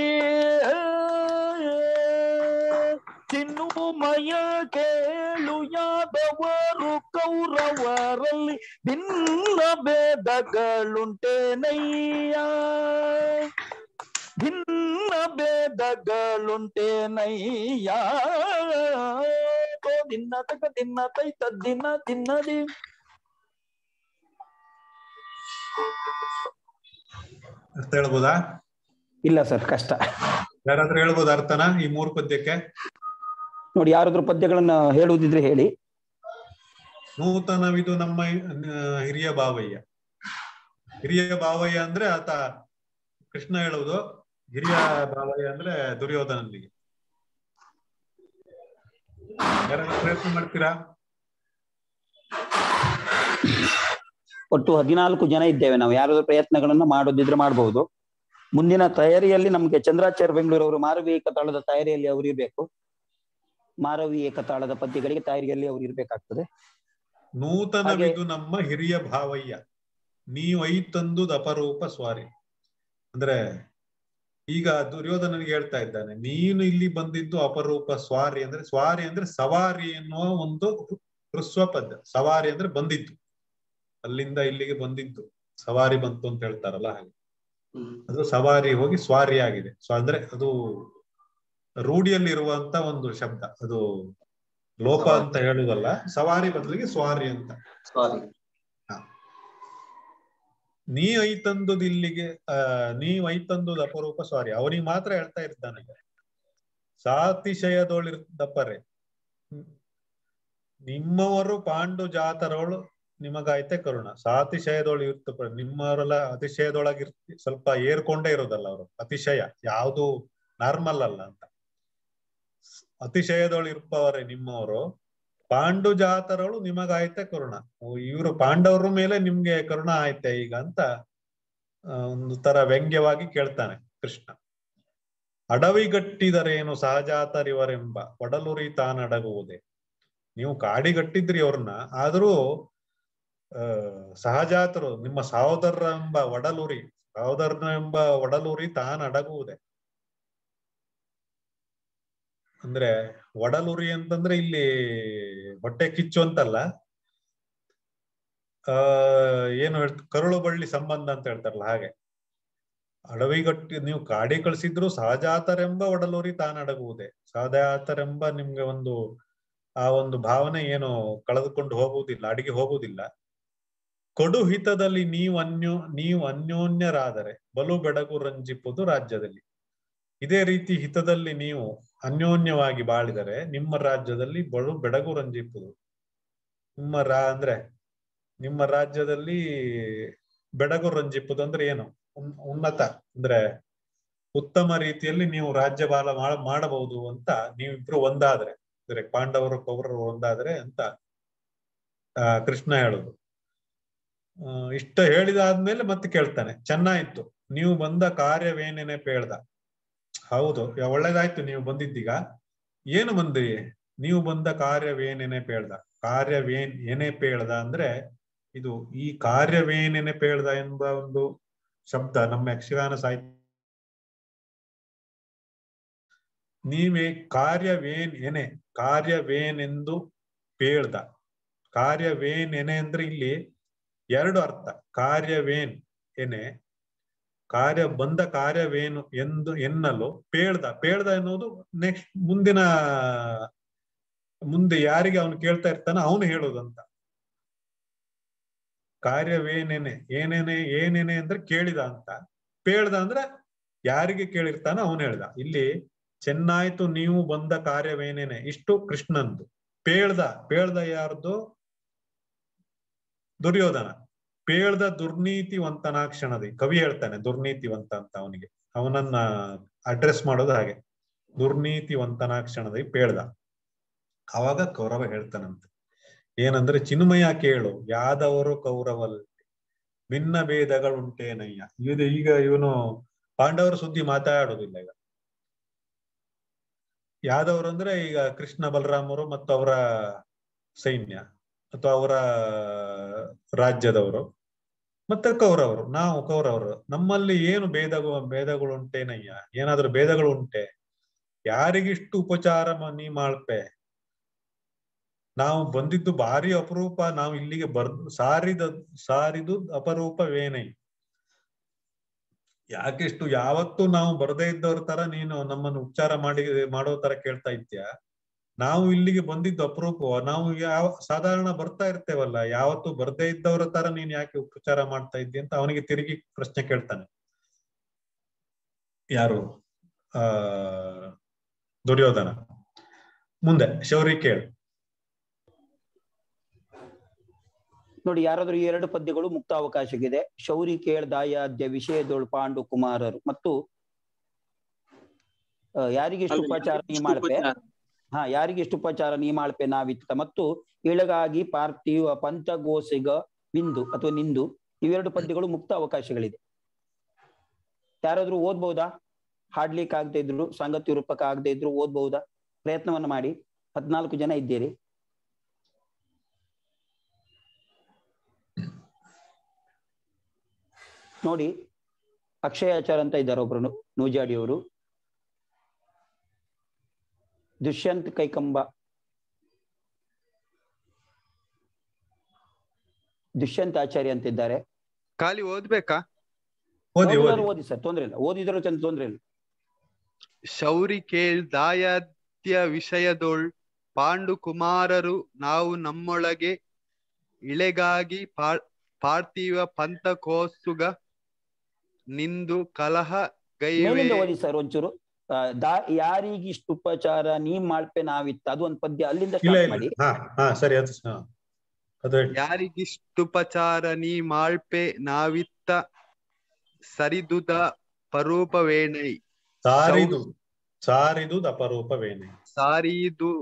ಚಿನ್ನುಮಯ ಕೇಳು ಯಾದವರು ಕೌರವರಲ್ಲಿ ಭಿನ್ನ ಭೇದಗಳುಂಟೇನಯ್ಯ ಭಿನ್ನ ಭೇದಗಳುಂಟೇನಯ್ಯ ತೋ ದಿನ ತಕ ದಿನ ತೈ ತದ್ದಿನ ದಿನದಿ ಅರ್ಥ ಹೇಳ್ಬೋದಾ ಇಲ್ಲ ಸರ್ ಕಷ್ಟ ಯಾರಾದ್ರೂ ಹೇಳ್ಬೋದಾ ಅರ್ಥನ ಈ ಮೂರು ಪದ್ಯಕ್ಕೆ ನೋಡಿ ಯಾರಾದ್ರೂ ಪದ್ಯಗಳನ್ನ ಹೇಳುವುದಿದ್ರೆ ಹೇಳಿ ನೂತನವಿದು ನಮ್ಮ ಆ, ಹಿರಿಯ ಭಾವಯ್ಯ ಹಿರಿಯ ಭಾವಯ್ಯ ಅಂದ್ರೆ ಆತ ಕೃಷ್ಣ ಹೇಳುವುದು ಹಿರಿಯ ಭಾವಯ್ಯ ಅಂದ್ರೆ ದುರ್ಯೋಧನನಿಗೆ ಯಾರಾದ್ರೂ ಪ್ರಯತ್ನ ಮಾಡ್ತೀರಾ ಒಟ್ಟು ಹದಿನಾಲ್ಕು ಜನ ಇದ್ದೇವೆ ನಾವು ಯಾರಾದ್ರೂ ಪ್ರಯತ್ನಗಳನ್ನ ಮಾಡೋದಿದ್ರೆ ಮಾಡಬಹುದು ಮುಂದಿನ ತಯಾರಿಯಲ್ಲಿ ನಮ್ಗೆ ಚಂದ್ರಾಚಾರ್ಯ ಬೆಂಗಳೂರು ಅವರು ಮಾರವಿ ಏಕತಾಳದ ತಯಾರಿಯಲ್ಲಿ ಅವರು ಇರ್ಬೇಕು ಮಾರವಿ ಏಕತಾಳದ ಪದ್ಯಗಳಿಗೆ ತಯಾರಿಯಲ್ಲಿ ಅವರು ಇರ್ಬೇಕಾಗ್ತದೆ ನೂತನವಿದು ನಮ್ಮ ಹಿರಿಯ ಭಾವಯ್ಯ ನೀವೈತಂದು ಅಪರೂಪ ಸ್ವಾರಿ ಅಂದ್ರೆ ಈಗ ದುರ್ಯೋಧನನಿಗೆ ಹೇಳ್ತಾ ಇದ್ದಾನೆ ನೀನು ಇಲ್ಲಿ ಬಂದಿದ್ದು ಅಪರೂಪ ಸ್ವಾರಿ ಅಂದ್ರೆ ಸ್ವಾರಿ ಅಂದ್ರೆ ಸವಾರಿ ಎನ್ನುವ ಒಂದು ಹೃಸ್ವ ಪದ್ಯ ಸವಾರಿ ಅಂದ್ರೆ ಬಂದಿದ್ದು ಅಲ್ಲಿಂದ ಇಲ್ಲಿಗೆ ಬಂದಿದ್ದು ಸವಾರಿ ಬಂತು ಅಂತ ಹೇಳ್ತಾರಲ್ಲ ಹಾಗೆ ಅದು ಸವಾರಿ ಹೋಗಿ ಸ್ವಾರಿ ಆಗಿದೆ ಸೊ ಅಂದ್ರೆ ಅದು ರೂಢಿಯಲ್ಲಿ ಇರುವಂತ ಒಂದು ಶಬ್ದ ಅದು ಲೋಪ ಅಂತ ಹೇಳುದಲ್ಲ ಸವಾರಿ ಬದಲಿಗೆ ಸ್ವಾರಿ ಅಂತ ಸಾರಿ ನೀ ಐತಂದುದ್ ಇಲ್ಲಿಗೆ ಆ ನೀವ್ ಐತಂದುದ್ ಅಪರೂಪ ಸಾರಿ ಅವನಿಗೆ ಮಾತ್ರ ಹೇಳ್ತಾ ಇರ್ತಾನೆ ಸಾತಿಶಯದೊಳಿರ್ದಪ್ಪರೆ ನಿಮ್ಮವರು ಪಾಂಡು ಜಾತರವಳು ನಿಮಗಾಯ್ತೆ ಕರುಣ ಸಾತಿಶಯದೊಳು ಇರ್ತಪ್ಪ ನಿಮ್ಮವರೆಲ್ಲ ಅತಿಶಯದೊಳಗಿರ್ ಸ್ವಲ್ಪ ಏರ್ಕೊಂಡೇ ಇರೋದಲ್ಲ ಅವರು ಅತಿಶಯ ಯಾವುದು ನಾರ್ಮಲ್ ಅಲ್ಲ ಅಂತ ಅತಿಶಯದೊಳು ಇರ್ಪವರೇ ನಿಮ್ಮವರು ಪಾಂಡು ಜಾತರಳು ನಿಮಗಾಯ್ತೆ ಕರುಣ ಇವರು ಪಾಂಡವರ ಮೇಲೆ ನಿಮ್ಗೆ ಕರುಣ ಆಯ್ತೆ ಈಗ ಅಂತ ಆ, ಒಂದು ತರ ವ್ಯಂಗ್ಯವಾಗಿ ಕೇಳ್ತಾನೆ ಕೃಷ್ಣ ಅಡವಿಗಟ್ಟಿದರೇನು ಸಹಜಾತರಿವರೆಂಬ ಒಡಲುರಿ ತಾನಡಗುವುದೇ ನೀವು ಕಾಡಿಗಟ್ಟಿದ್ರಿ ಅವ್ರನ್ನ ಆದ್ರೂ ಆ ಸಹಜಾತರು ನಿಮ್ಮ ಸಹೋದರ ಎಂಬ ಒಡಲುರಿ ಸಹೋದರನ ಎಂಬ ಒಡಲುರಿ ತಾನಡಗುವುದೇ ಅಂದ್ರೆ ಒಡಲುರಿ ಅಂತಂದ್ರೆ ಇಲ್ಲಿ ಹೊಟ್ಟೆ ಕಿಚ್ಚು ಅಂತಲ್ಲ ಆ ಏನು ಹೇಳ್ತ ಕರುಳು ಬಳ್ಳಿ ಸಂಬಂಧ ಅಂತ ಹೇಳ್ತಾರಲ್ಲ ಹಾಗೆ ಅಡವಿಗಟ್ಟಿ ನೀವು ಕಾಡಿ ಕಳಿಸಿದ್ರು ಸಹಜಾತರೆಂಬ ಒಡಲೂರಿ ತಾನಡಗುವುದೇ ಸಹಜಾತರೆಂಬ ನಿಮ್ಗೆ ಒಂದು ಆ ಒಂದು ಭಾವನೆ ಏನು ಕಳೆದುಕೊಂಡು ಹೋಗುವುದಿಲ್ಲ ಅಡಿಗೆ ಹೋಗುವುದಿಲ್ಲ ಕೊಡು ಹಿತದಲ್ಲಿ ನೀವು ಅನ್ಯೋ ನೀವು ಅನ್ಯೋನ್ಯರಾದರೆ ಬಲು ಬೆಡಗು ರಂಜಿಪ್ಪುದು ರಾಜ್ಯದಲ್ಲಿ ಇದೇ ರೀತಿ ಹಿತದಲ್ಲಿ ನೀವು ಅನ್ಯೋನ್ಯವಾಗಿ ಬಾಳಿದರೆ ನಿಮ್ಮ ರಾಜ್ಯದಲ್ಲಿ ಬಲು ಬೆಡಗು ರಂಜಿಪ್ಪುದು ನಿಮ್ಮ ರಾ ಅಂದ್ರೆ ನಿಮ್ಮ ರಾಜ್ಯದಲ್ಲಿ ಬೆಡಗು ರಂಜಿಪ್ಪುದು ಅಂದ್ರೆ ಏನು ಉನ್- ಉನ್ನತ ಅಂದ್ರೆ ಉತ್ತಮ ರೀತಿಯಲ್ಲಿ ನೀವು ರಾಜ್ಯಪಾಲ ಮಾಡ- ಮಾಡಬಹುದು ಅಂತ ನೀವಿಬ್ರು ಒಂದಾದ್ರೆ ಅಂದ್ರೆ ಪಾಂಡವರು ಕೌರವರು ಒಂದಾದ್ರೆ ಅಂತ ಆ ಕೃಷ್ಣ ಹೇಳುದು ಆ, ಇಷ್ಟ ಹೇಳಿದಾದ್ಮೇಲೆ ಮತ್ತೆ ಕೇಳ್ತಾನೆ ಚೆನ್ನಾಯ್ತು ನೀವು ಬಂದ ಕಾರ್ಯವೇನೇನೆ ಹೇಳ್ದ ಹೌದು ಯ- ಒಳ್ಳೇದಾಯ್ತು ನೀವು ಬಂದಿದ್ದೀಗ ಏನು ಬಂದ್ರಿ ನೀವು ಬಂದ ಕಾರ್ಯವೇನೆನೆ ಪೇಳ್ದ ಕಾರ್ಯವೇನ್ ಏನೇ ಪೇಳ್ದ ಅಂದ್ರೆ ಇದು ಈ ಕಾರ್ಯವೇನೆನೆ ಪೇಳ್ದ ಎಂಬ ಒಂದು ಶಬ್ದ ನಮ್ಮ ಯಕ್ಷಗಾನ ಸಾಹಿತ್ಯ ನೀವೇ ಕಾರ್ಯವೇನ್ ಎನೆ ಕಾರ್ಯವೇನೆಂದು ಪೇಳ್ದ ಕಾರ್ಯವೇನ್ ಎನೆ ಅಂದ್ರೆ ಇಲ್ಲಿ ಎರಡು ಅರ್ಥ ಕಾರ್ಯವೇನ್ ಎನೆ ಕಾರ್ಯ ಬಂದ ಕಾರ್ಯವೇನು ಎಂದು ಎನ್ನಲು ಪೇಳ್ದ ಪೇಳ್ದ ಎನ್ನುವುದು ನೆಕ್ಸ್ಟ್ ಮುಂದಿನ ಮುಂದೆ ಯಾರಿಗೆ ಅವನು ಕೇಳ್ತಾ ಇರ್ತಾನ ಅವನು ಹೇಳೋದಂತ ಕಾರ್ಯವೇನೇನೆ ಏನೇನೆ ಏನೇನೆ ಅಂದ್ರೆ ಕೇಳಿದ ಅಂತ ಪೇಳ್ದ ಅಂದ್ರೆ ಯಾರಿಗೆ ಕೇಳಿರ್ತಾನ ಅವನು ಹೇಳ್ದ ಇಲ್ಲಿ ಚೆನ್ನಾಯ್ತು ನೀವು ಬಂದ ಕಾರ್ಯವೇನೇನೆ ಇಷ್ಟು ಕೃಷ್ಣಂದು ಪೇಳ್ದ ಪೇಳ್ದ ಯಾರ್ದು ದುರ್ಯೋಧನ ಪೇಳ್ದ ದುರ್ನೀತಿವಂತನ ಕ್ಷಣದಿ ಕವಿ ಹೇಳ್ತಾನೆ ದುರ್ನೀತಿವಂತ ಅಂತ ಅವನಿಗೆ ಅವನನ್ನ ಅಡ್ರೆಸ್ ಮಾಡೋದು ಹಾಗೆ ದುರ್ನೀತಿವಂತನ ಕ್ಷಣದಿ ಪೇಳ್ದ ಅವಾಗ ಕೌರವ ಹೇಳ್ತಾನಂತೆ ಏನಂದ್ರೆ ಚಿನ್ಮಯ ಕೇಳು ಯಾದವರು ಕೌರವಲ್ ಭಿನ್ನ ಭೇದಗಳುಂಟೇನಯ್ಯ ಇದು ಈಗ ಇವನು ಪಾಂಡವರ ಸುದ್ದಿ ಮಾತಾಡೋದಿಲ್ಲ ಈಗ ಯಾದವರು ಅಂದ್ರೆ ಈಗ ಕೃಷ್ಣ ಬಲರಾಮರು ಮತ್ತು ಅವರ ಸೈನ್ಯ ಅಥವಾ ಅವರ ರಾಜ್ಯದವರು ಮತ್ತೆ ಕೌರವರು ನಾವು ಕೌರವರು ನಮ್ಮಲ್ಲಿ ಏನು ಭೇದ ಭೇದಗಳು ಉಂಟೇನಯ್ಯ ಏನಾದ್ರೂ ಭೇದಗಳು ಉಂಟೆ ಯಾರಿಗಿಷ್ಟು ಉಪಚಾರ ಮ- ನೀ ಮಾಡ್ಪೆ ನಾವು ಬಂದಿದ್ದು ಭಾರಿ ಅಪರೂಪ ನಾವು ಇಲ್ಲಿಗೆ ಬರ್ ಸಾರಿದ ಸಾರಿದು ಅಪರೂಪವೇನೈ ಯಾಕೆಷ್ಟು ಯಾವತ್ತು ನಾವು ಬರದೇ ಇದ್ದವ್ರ ತರ ನೀನು ನಮ್ಮನ್ನು ಉಚ್ಚಾರ ಮಾಡಿ ಮಾಡೋ ತರ ಕೇಳ್ತಾ ಇದ್ಯಾ ನಾವು ಇಲ್ಲಿಗೆ ಬಂದಿದ್ದು ಅಪರೂಪ ನಾವು ಯಾವ ಸಾಧಾರಣ ಬರ್ತಾ ಇರ್ತೇವಲ್ಲ ಯಾವತ್ತು ಬರ್ದೇ ಇದ್ದವರ ತರ ನೀನ್ ಯಾಕೆ ಉಪಚಾರ ಮಾಡ್ತಾ ಇದ್ದಿ ಅಂತ ಅವನಿಗೆ ತಿರುಗಿ ಪ್ರಶ್ನೆ ಕೇಳ್ತಾನೆ ಯಾರು ಆ ದುರ್ಯೋಧನ ಮುಂದೆ ಶೌರಿ ಕೇಳು ನೋಡಿ ಯಾರಾದ್ರೂ ಈ ಎರಡು ಪದ್ಯಗಳು ಮುಕ್ತ ಅವಕಾಶಕ್ಕಿದೆ ಶೌರಿ ಕೇಳ್ದಾಯಾದ್ಯ ವಿಷಯದೊಳು ಪಾಂಡು ಕುಮಾರರು ಮತ್ತು ಆ, ಯಾರಿಗೆಷ್ಟು ಅಲ್ಲಿ ಉಪಚಾರ ನೀ ಇಷ್ಟು ಮಾಡ್ಪೆ ಉಪಚಾರ. ಹಾ ಯಾರಿಗೆಷ್ಟು ಉಪಚಾರ ನೀ ಮಾಡ್ಪೆ ನಾವಿತ್ತ ಮತ್ತು ಇಳಗಾಗಿ ಪಾರ್ಥಿವ ಪಂಚಗೋಸಿಗ ಬಿಂದು ಅಥವಾ ನಿಂದು ಇವೆರಡು ಪದ್ಯಗಳು ಮುಕ್ತ ಅವಕಾಶಗಳಿದೆ ಯಾರಾದ್ರೂ ಓದ್ಬಹುದಾ ಹಾಡ್ಲಿಕ್ಕೆ ಆಗದೆ ಇದ್ರು ಸಂಗತಿ ರೂಪಕ ಆಗದೆ ಇದ್ರು ಓದ್ಬಹುದಾ ಪ್ರಯತ್ನವನ್ನ ಮಾಡಿ ಹದ್ನಾಲ್ಕು ಜನ ಇದ್ದೀರಿ ನೋಡಿ ಅಕ್ಷಯಾಚಾರ ಅಂತ ಇದ್ದಾರೆ ಒಬ್ರು ನೂಜಾಡಿಯವರು ದುಷ್ಯಂತ್ ಕೈಕಂಬ ದುಷ್ಯಂತ್ ಆಚಾರ್ಯ ಅಂತ ಇದ್ದಾರೆ ಖಾಲಿ ಓದ್ಬೇಕಾ ಓದಿ ಓದಿದವರು ಓದಿ ಓದಿ ಸರ್ ತೊಂದ್ರೆ ಇಲ್ಲ ಓದಿದ್ರು ಚಂದ ತೊಂದ್ರೆ ಇಲ್ಲ ಶೌರಿ ಕೇಳ್ ದಾಯಾದ್ಯ ವಿಷಯದೊಳ್ ಪಾಂಡು ಕುಮಾರರು ನಾವು ನಮ್ಮೊಳಗೆ ಇಳೆಗಾಗಿ ಪಾ- ಪಾರ್ಥಿವ ಪಂಥ ಕೋಸುಗ ನಿಂದು ಕಲಹ ಗೈವೆ ಮೇಲಿಂದ ಓದಿ ಸರ್ ಒಂಚೂರು ಆ, ದಾ ಯಾರಿಗಿಷ್ಟು ಉಪಚಾರ ನೀ ಮಾಡ್ಪೆ ನಾವಿತ್ತ ಅದು ಒಂದ್ ಪದ್ಯ ಅಲ್ಲಿಂದ ಇಲ್ಲ ಸ್ಟಾರ್ಟ್ ಇಲ್ಲ ಮಾಡಿ ಹಾ ಹಾ ಸರಿ ಅದು ಹಾ. ಅದು ಹೇಳಿ ಯಾರಿಗಿಷ್ಟುಪಚಾರ ನೀ ಮಾಳ್ಪೆ ನಾವಿತ್ತ ಸರಿದುದ ಪರೂಪವೇಣೈ ಸಾರಿದು ಸಾರಿದು ಅಪರೂಪವೇನೆ ಸಾರಿದು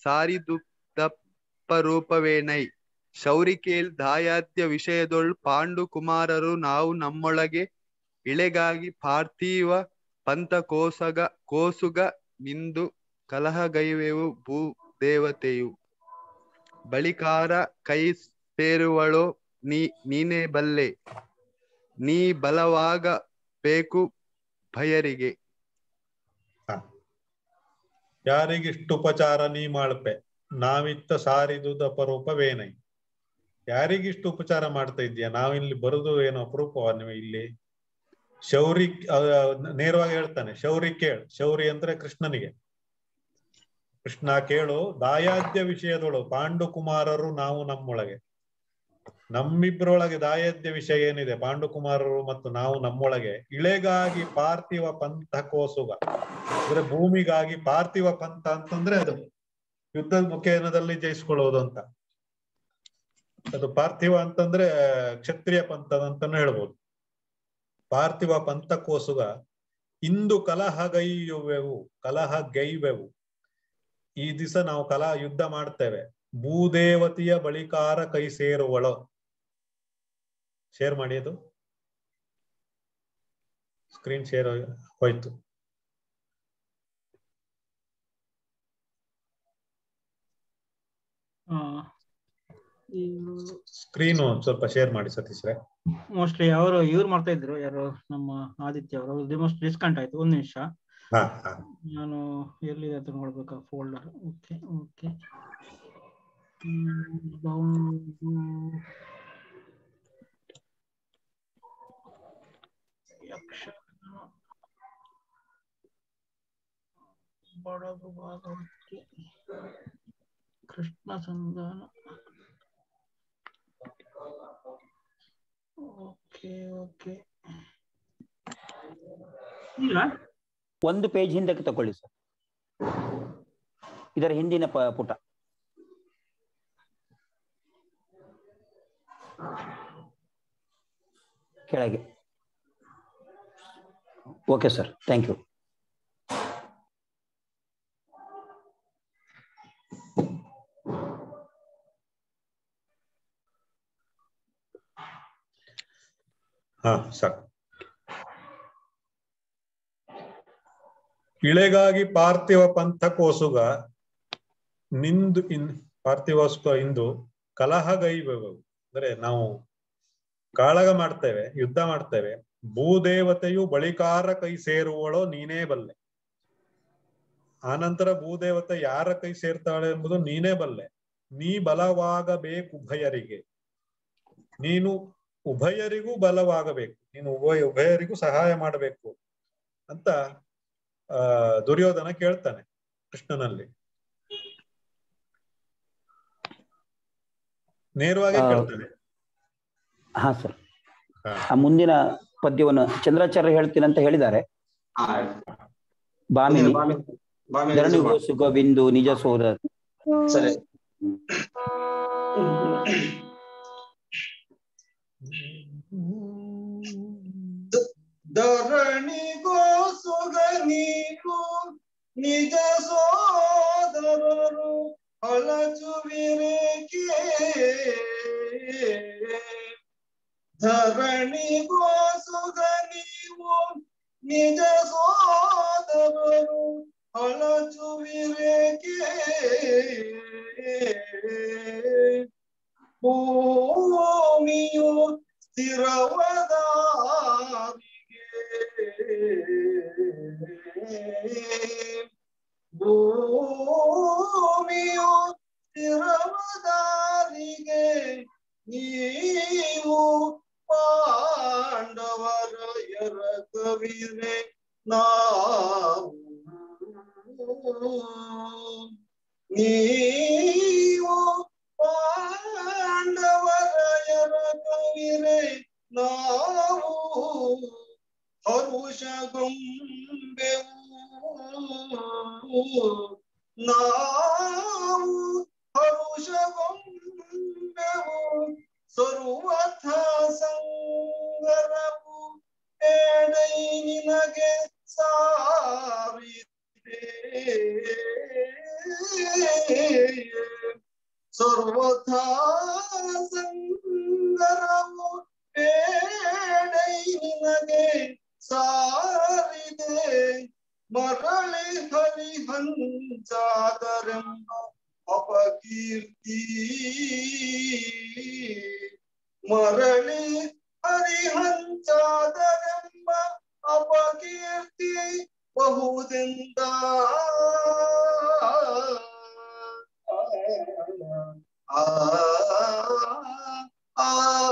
ಸಾರಿದುದಪ್ಪರೂಪವೇಣೈ ಶೌರಿಕೇಲ್ ದಾಯಾದ್ಯ ವಿಷಯದೊಳ್ ಪಾಂಡು ಕುಮಾರರು ನಾವು ನಮ್ಮೊಳಗೆ ಇಳೆಗಾಗಿ ಪಾರ್ಥಿವ ಪಂಥ ಕೋಸಗ ಕೋಸುಗ ನಿಂದು ಕಲಹಗೈವೆವು ಭೂ ದೇವತೆಯು ಬಳಿಕಾರ ಕೈ ಸೇರುವಳೋ ನೀ ನೀನೇ ಬಲ್ಲೆ ನೀ ಬಲವಾಗ ಬೇಕು ಭಯರಿಗೆ ಯಾರಿಗಿಷ್ಟು ಉಪಚಾರ ನೀ ಮಾಡ್ಪೆ ನಾವಿತ್ತ ಸಾರಿದು ಅಪರೂಪವೇನೈ ಯಾರಿಗಿಷ್ಟು ಉಪಚಾರ ಮಾಡ್ತಾ ಇದ್ಯಾ ನಾವಿಲ್ಲಿ ಬರುದು ಏನು ಅಪರೂಪವ ನೀವು ಇಲ್ಲಿ ಶೌರಿ ಆ, ನೇರವಾಗಿ ಹೇಳ್ತಾನೆ ಶೌರಿ ಕೇಳ್ ಶೌರಿ ಅಂದ್ರೆ ಕೃಷ್ಣನಿಗೆ ಕೃಷ್ಣ ಕೇಳು ದಾಯಾದ್ಯ ವಿಷಯದೊಳು ಪಾಂಡು ಕುಮಾರರು ನಾವು ನಮ್ಮೊಳಗೆ ನಮ್ಮಿಬ್ಬರೊಳಗೆ ದಾಯಾದ್ಯ ವಿಷಯ ಏನಿದೆ ಪಾಂಡು ಕುಮಾರರು ಮತ್ತು ನಾವು ನಮ್ಮೊಳಗೆ ಇಳೆಗಾಗಿ ಪಾರ್ಥಿವ ಪಂಥ ಕೋಸುಗ ಅಂದ್ರೆ ಭೂಮಿಗಾಗಿ ಪಾರ್ಥಿವ ಪಂಥ ಅಂತಂದ್ರೆ ಅದು ಯುದ್ಧದ ಮುಖೇನದಲ್ಲಿ ಜಯಿಸ್ಕೊಳ್ಳೋದು ಅಂತ ಅದು ಪಾರ್ಥಿವ ಅಂತಂದ್ರೆ ಕ್ಷತ್ರಿಯ ಪಂಥದ ಅಂತಾನು ಹೇಳ್ಬೋದು ಪಾರ್ಥಿವ ಪಂಥ ಕೋಸುಗ ಇಂದು ಕಲಹಗೈಯುವೆವು ಕಲಹಗೈವೆವು ಈ ದಿವಸ ನಾವು ಕಲಹ ಯುದ್ಧ ಮಾಡ್ತೇವೆ ಭೂದೇವತೆಯ ಬಳಿಕಾರ ಕೈ ಸೇರುವಳೋ ಶೇರ್ ಮಾಡಿ ಅದು ಸ್ಕ್ರೀನ್ ಶೇರ್ ಹೋಯ್ತು ಆ, ಈ ಸ್ಕ್ರೀನ್ ಸ್ವಲ್ಪ ಶೇರ್ ಮಾಡಿ ಸತೀಶ್ರೆ ಮೋಸ್ಟ್ಲಿ ಅವರು ಇವ್ರು ಮಾಡ್ತಾ ಇದ್ರು ಯಾರು ನಮ್ಮ ಆದಿತ್ಯ ಅವರು ಮೋಸ್ಟ್ ಡಿಸ್ಕೌಂಟ್ ಆಯ್ತು ಒಂದು ನಿಮಿಷ ಹಾ ಹಾ ನಾನು ಎಲ್ಲಿದೆ ಅಂತ ನೋಡ್ಬೇಕಾ ಫೋಲ್ಡರ್ ಓಕೆ ಓಕೆ ಬಡಗು ಭಾಗವತಿ ಕೃಷ್ಣ ಸಂಧಾನ ಓಕೆ ಓಕೆ ಇಲ್ಲ ಒಂದು ಪೇಜ್ ಹಿಂದಕ್ಕೆ ತಕೊಳ್ಳಿ ಸರ್ ಇದರ ಹಿಂದಿನ ಪ- ಪುಟ ಕೆಳಗೆ ಓಕೆ ಸರ್ ಥ್ಯಾಂಕ್ ಯು ಹಾ ಸಾಕು ಇಳೆಗಾಗಿ ಪಾರ್ಥಿವ ಪಂಥ ಕೋಸುಗ ನಿಂದು ಇನ್ ಪಾರ್ಥಿವಸ್ಕ ಇಂದು ಕಲಹಗೈಬವು ಅಂದ್ರೆ ನಾವು ಕಾಳಗ ಮಾಡ್ತೇವೆ ಯುದ್ಧ ಮಾಡ್ತೇವೆ ಭೂದೇವತೆಯು ಬಳಿಕಾರ ಕೈ ಸೇರುವಳೋ ನೀನೇ ಬಲ್ಲೆ ಆನಂತರ ಭೂದೇವತೆ ಯಾರ ಕೈ ಸೇರ್ತಾಳೆ ಎಂಬುದು ನೀನೇ ಬಲ್ಲೆ ನೀ ಬಲವಾಗಬೇಕು ಉಭಯರಿಗೆ ನೀನು ಉಭಯರಿಗೂ ಬಲವಾಗಬೇಕು ನೀನು ಉಭಯ ಉಭಯರಿಗೂ ಸಹಾಯ ಮಾಡಬೇಕು ಅಂತ ಆ ದುರ್ಯೋಧನ ಕೇಳ್ತಾನೆ ಕೃಷ್ಣನಲ್ಲಿ ನೇರವಾಗಿ ಆ, ಕೇಳ್ತಾನೆ ಹಾ ಸರ್ ಹಾ. ಆ ಮುಂದಿನ ಪದ್ಯವನ್ನು ಚಂದ್ರಾಚಾರ್ಯ ಹೇಳ್ತೀನಿ ಅಂತ ಹೇಳಿದ್ದಾರೆ ಬಾಮಿನಿ ಬಾಮಿನಿ ಧರಣಿಗೋ ಸುಖ ಬಿಂದು ನಿಜ ಸೋದರ ಸರಿ ಧರಣಿಗೋ ಸುಗ ನೀನು ನಿಜ ಸೋದರರು ಅಳಚುವಿರೇಕೆ ಧರಣಿಗೋ ಸುಗ ನೀವು ನಿಜ ಸೋದರರು ಅಳಚುವಿರೇಕೆ ಭೂಮಿಯು ಸ್ಥಿರವದಾರಿಗೆ ಭೂಮಿಯು ಸ್ಥಿರವದಾರಿಗೆ ನೀವು ಪಾಂಡವರ ಎರಕವಿರೆ ನಾವು ನೀವು ಪಾಂಡವರ ಎರಕವಿರೆ ನಾವು ಹರುಷಗೊಂಬೆವು ನಾವು ಹರುಷಗೊಂಬೆವು ಸರ್ವಥ ಸಂಗರವು ಎಡೈ ನಿನಗೆ ಸಾರಿದೆ ಸರ್ವಥ ಸಂಗರವು ಎಡೈ ನಿನಗೆ ಸಾರಿದೆ ಮರಳಿ ಹರಿಹಂಚಾದರೆಂಬ ಅಪಕೀರ್ತಿ ಮರಳಿ ಹರಿಹಂಚಾದರೆಂಬ ಅಪಕೀರ್ತಿ ಬಹುದೆಂದ ಆ ಆ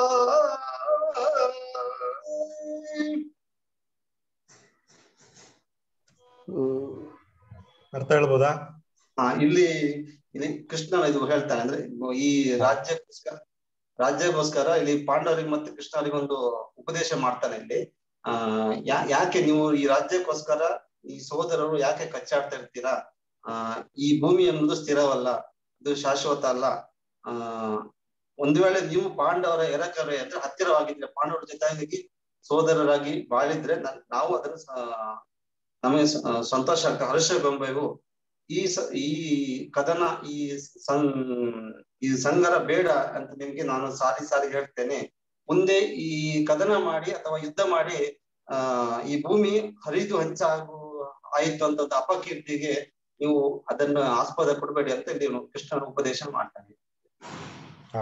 ಅರ್ಥ ಹೇಳ್ಬೋದಾ ಹಾ ಇಲ್ಲಿ ಇಲ್ಲಿ ಕೃಷ್ಣ ಇದು ಹೇಳ್ತಾನೆ ಅಂದ್ರೆ ಈ ರಾಜ್ಯಕ್ಕೋಸ್ಕರ ರಾಜ್ಯಕ್ಕೋಸ್ಕರ ಇಲ್ಲಿ ಪಾಂಡವರಿಗೆ ಮತ್ತೆ ಕೃಷ್ಣರಿಗೆ ಒಂದು ಉಪದೇಶ ಮಾಡ್ತಾನೆ ಇಲ್ಲಿ ಆ ಯಾ ಯಾಕೆ ನೀವು ಈ ರಾಜ್ಯಕ್ಕೋಸ್ಕರ ಈ ಸೋದರರು ಯಾಕೆ ಕಚ್ಚಾಡ್ತಾ ಇರ್ತೀರಾ ಆ ಈ ಭೂಮಿ ಅನ್ನೋದು ಸ್ಥಿರವಲ್ಲ ಇದು ಶಾಶ್ವತ ಅಲ್ಲ ಆ ಒಂದು ವೇಳೆ ನೀವು ಪಾಂಡವರ ಎರಕರೆ ಅಂದ್ರೆ ಹತ್ತಿರವಾಗಿದ್ರೆ ಪಾಂಡವರ ಜೊತೆಯಾಗಿ ಸೋದರರಾಗಿ ಬಾಳಿದ್ರೆ ನ- ನಾವು ಅದನ್ನು ಸ- ನಮಗೆ ಸ- ಸಂತೋಷ ಆಗ್ತದೆ ಹರ್ಷಗೊಂಬೆವು ಈ ಸ ಈ ಕದನ ಈ ಸಂ ಈ ಸಂಗರ ಬೇಡ ಅಂತ ನಿಮ್ಗೆ ನಾನು ಸಾರಿ ಸಾರಿ ಹೇಳ್ತೇನೆ ಮುಂದೆ ಈ ಕದನ ಮಾಡಿ ಅಥವಾ ಯುದ್ಧ ಮಾಡಿ ಆ ಈ ಭೂಮಿ ಹರಿದು ಹಂಚಾಗು ಆಯ್ತು ಅಂತ ಅಪಕೀರ್ತಿಗೆ ನೀವು ಅದನ್ನ ಆಸ್ಪದ ಕೊಡಬೇಡಿ ಅಂತ ಇಲ್ಲಿ ಇವ್ನು ಕೃಷ್ಣನ ಉಪದೇಶ ಮಾಡ್ತಾನೆ ಹಾ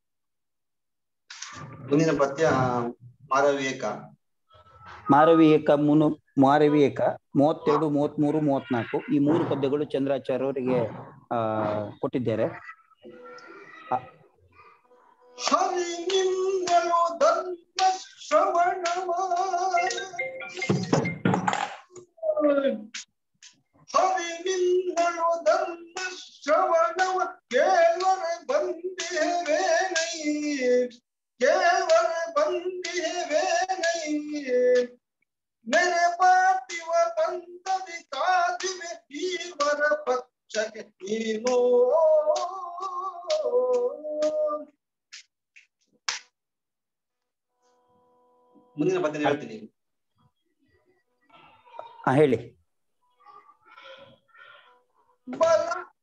ಮುಂದಿನ ಪದ್ಯ ಮಾರವಿಯೇಕ ಮಾರವಿ ಏಕ ಮುನು ಮಾರವಿ ಏಕ ಮೂವತ್ತೆರಡು ಮೂವತ್ಮೂರು ಮೂವತ್ನಾಲ್ಕು ಈ ಮೂರು ಪದ್ಯಗಳು ಚಂದ್ರಾಚಾರ್ಯ ಅವರಿಗೆ ಆ ಕೊಟ್ಟಿದ್ದಾರೆ ಹರಿ ನಿಂದಳು ಧರ್ಮ ಶ್ರವಣವ ಹರಿ ನಿಂದಳು ಧರ್ಮ ಶ್ರವಣವ ಕೇವಲ ಬಂದಿರುವೇನೈ ಕೇವಲ ಬಂದಿರುವೇನೈ ನೆರೆ ಪಾರ್ಥಿವ ಬಂದದಿ ಕಾದಿವೆ ಈವರ ಪಕ್ಷಕ್ಕೆ ನೀನೋ ಮುಂದಿನ ಪದ್ಯ ಹೇಳ್ತೀನಿ ಹಾ ಹೇಳಿ ಬಲ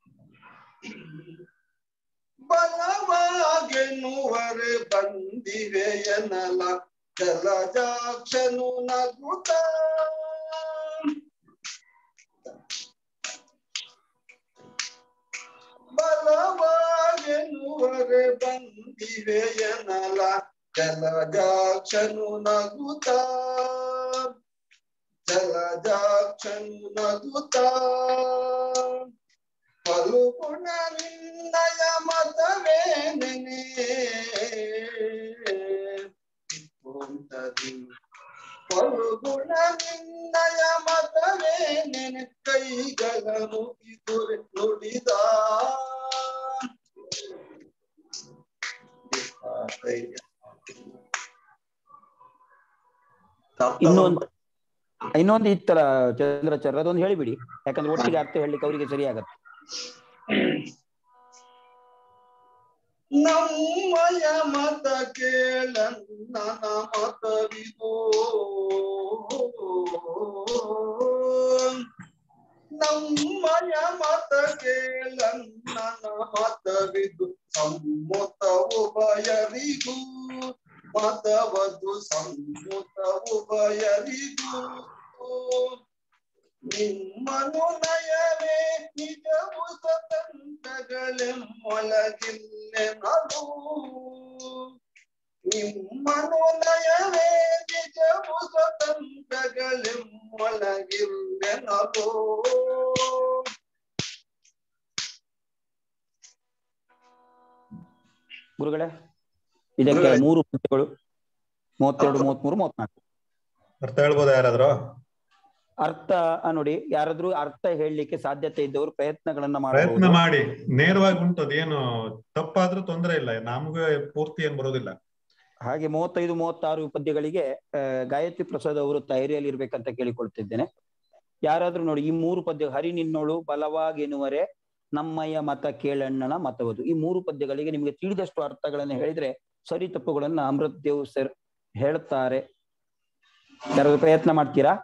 ಬಲವಾಗೆನ್ನುವರೆ ಬಂದಿವೆಯನಲ ಜಲಜಾಕ್ಷನು ನಗುತ್ತ ಬಲವಾಗೆನ್ನುವರೆ ಬಂದಿವೆಯನಲ ಜಲಜಾಕ್ಷನು ನಗುತ್ತ ಜಲಜಾಕ್ಷನು ನಗುತ್ತ ಫಲುಗುಣ ನಿನ್ನಯ ಮತವೇ ನೆನೆ ಫಲುಗುಣ ನಿನ್ನಯ ಮತವೇ ನೆನೆ ಕೈಗಳನ್ನು ಇದುರೆ ನುಡಿದ ಇನ್ನೊಂದು ಇನ್ನೊಂದು ಇತ್ತರ ಚಂದ್ರಾಚಾರ್ಯ ಅದೊಂದು ಹೇಳಿಬಿಡಿ ಯಾಕಂದ್ರೆ ಒಟ್ಟಿಗೆ ಅರ್ಥ ಹೇಳಲಿಕ್ಕೆ ಅವರಿಗೆ ಸರಿ ಆಗತ್ತೆ ನಮ್ಮಯ ಮತ ಕೇಳನ್ನ ಮತವಿದು ನಮ್ಮಯ ಮತ ಕೇಳನ್ನ ಮತವಿದು ಸಮ್ಮುತವು ಬಯರಿಗೂ ಮತವದು ಸಮ್ಮುತವು ಬಯರಿಗೂ ನಿಮ್ಮನು ನಯವೇ ನಿಜವು ಸ್ವತಂತ್ರಗಳೆಮ್ಮೊಳಗಿಲ್ಲೆ ನಲು ನಿಮ್ಮನು ನಯವೇ ನಿಜವು ಸ್ವತಂತ್ರಗಳೆಮ್ಮೊಳಗಿಲ್ಲೆ ನಲು ಗುರುಗಳೇ ಇದಕ್ಕೆ ಗುರುಗಳೇ. ಮೂರು ಪದ್ಯಗಳು ಮೂವತ್ತೆರಡು ಮೂವತ್ಮೂರು ಮೂವತ್ನಾಲ್ಕು ಅರ್ಥ ಹೇಳ್ಬೋದಾ ಯಾರಾದ್ರೂ ಅರ್ಥ ಆ, ನೋಡಿ ಯಾರಾದ್ರೂ ಅರ್ಥ ಹೇಳಲಿಕ್ಕೆ ಸಾಧ್ಯತೆ ಇದ್ದವರು ಪ್ರಯತ್ನಗಳನ್ನ ಪ್ರಯತ್ನ ಮಾಡಬಹುದು ಮಾಡಿ ನೇರವಾಗಿ ಉಂಟು ಅದೇನು ತಪ್ಪಾದ್ರೂ ತೊಂದರೆ ಇಲ್ಲ ನಮ್ಗೆ ಪೂರ್ತಿ ಏನ್ ಬರೋದಿಲ್ಲ ಹಾಗೆ ಮೂವತ್ತೈದು ಮೂವತ್ತಾರು ಪದ್ಯಗಳಿಗೆ ಆ, ಗಾಯತ್ರಿ ಪ್ರಸಾದ್ ಅವರು ತಯಾರಿಯಲ್ಲಿ ಇರ್ಬೇಕಂತ ಕೇಳಿಕೊಳ್ತಿದ್ದೇನೆ ಯಾರಾದ್ರೂ ನೋಡಿ ಈ ಮೂರು ಪದ್ಯ ಹರಿ ನಿನ್ನೋಳು ಬಲವಾಗೆನುವರೆ ನಮ್ಮಯ್ಯ ಮತ ಕೇಳಣ್ಣನ ಮತವದು ಈ ಮೂರು ಪದ್ಯಗಳಿಗೆ ನಿಮಗೆ ತಿಳಿದಷ್ಟು ಅರ್ಥಗಳನ್ನು ಹೇಳಿದ್ರೆ ಸರಿ ತಪ್ಪುಗಳನ್ನ ಅಮೃತ್ ದೇವ್ ಸರ್ ಹೇಳ್ತಾರೆ ಯಾರಾದ್ರೂ ಪ್ರಯತ್ನ ಮಾಡ್ತೀರಾ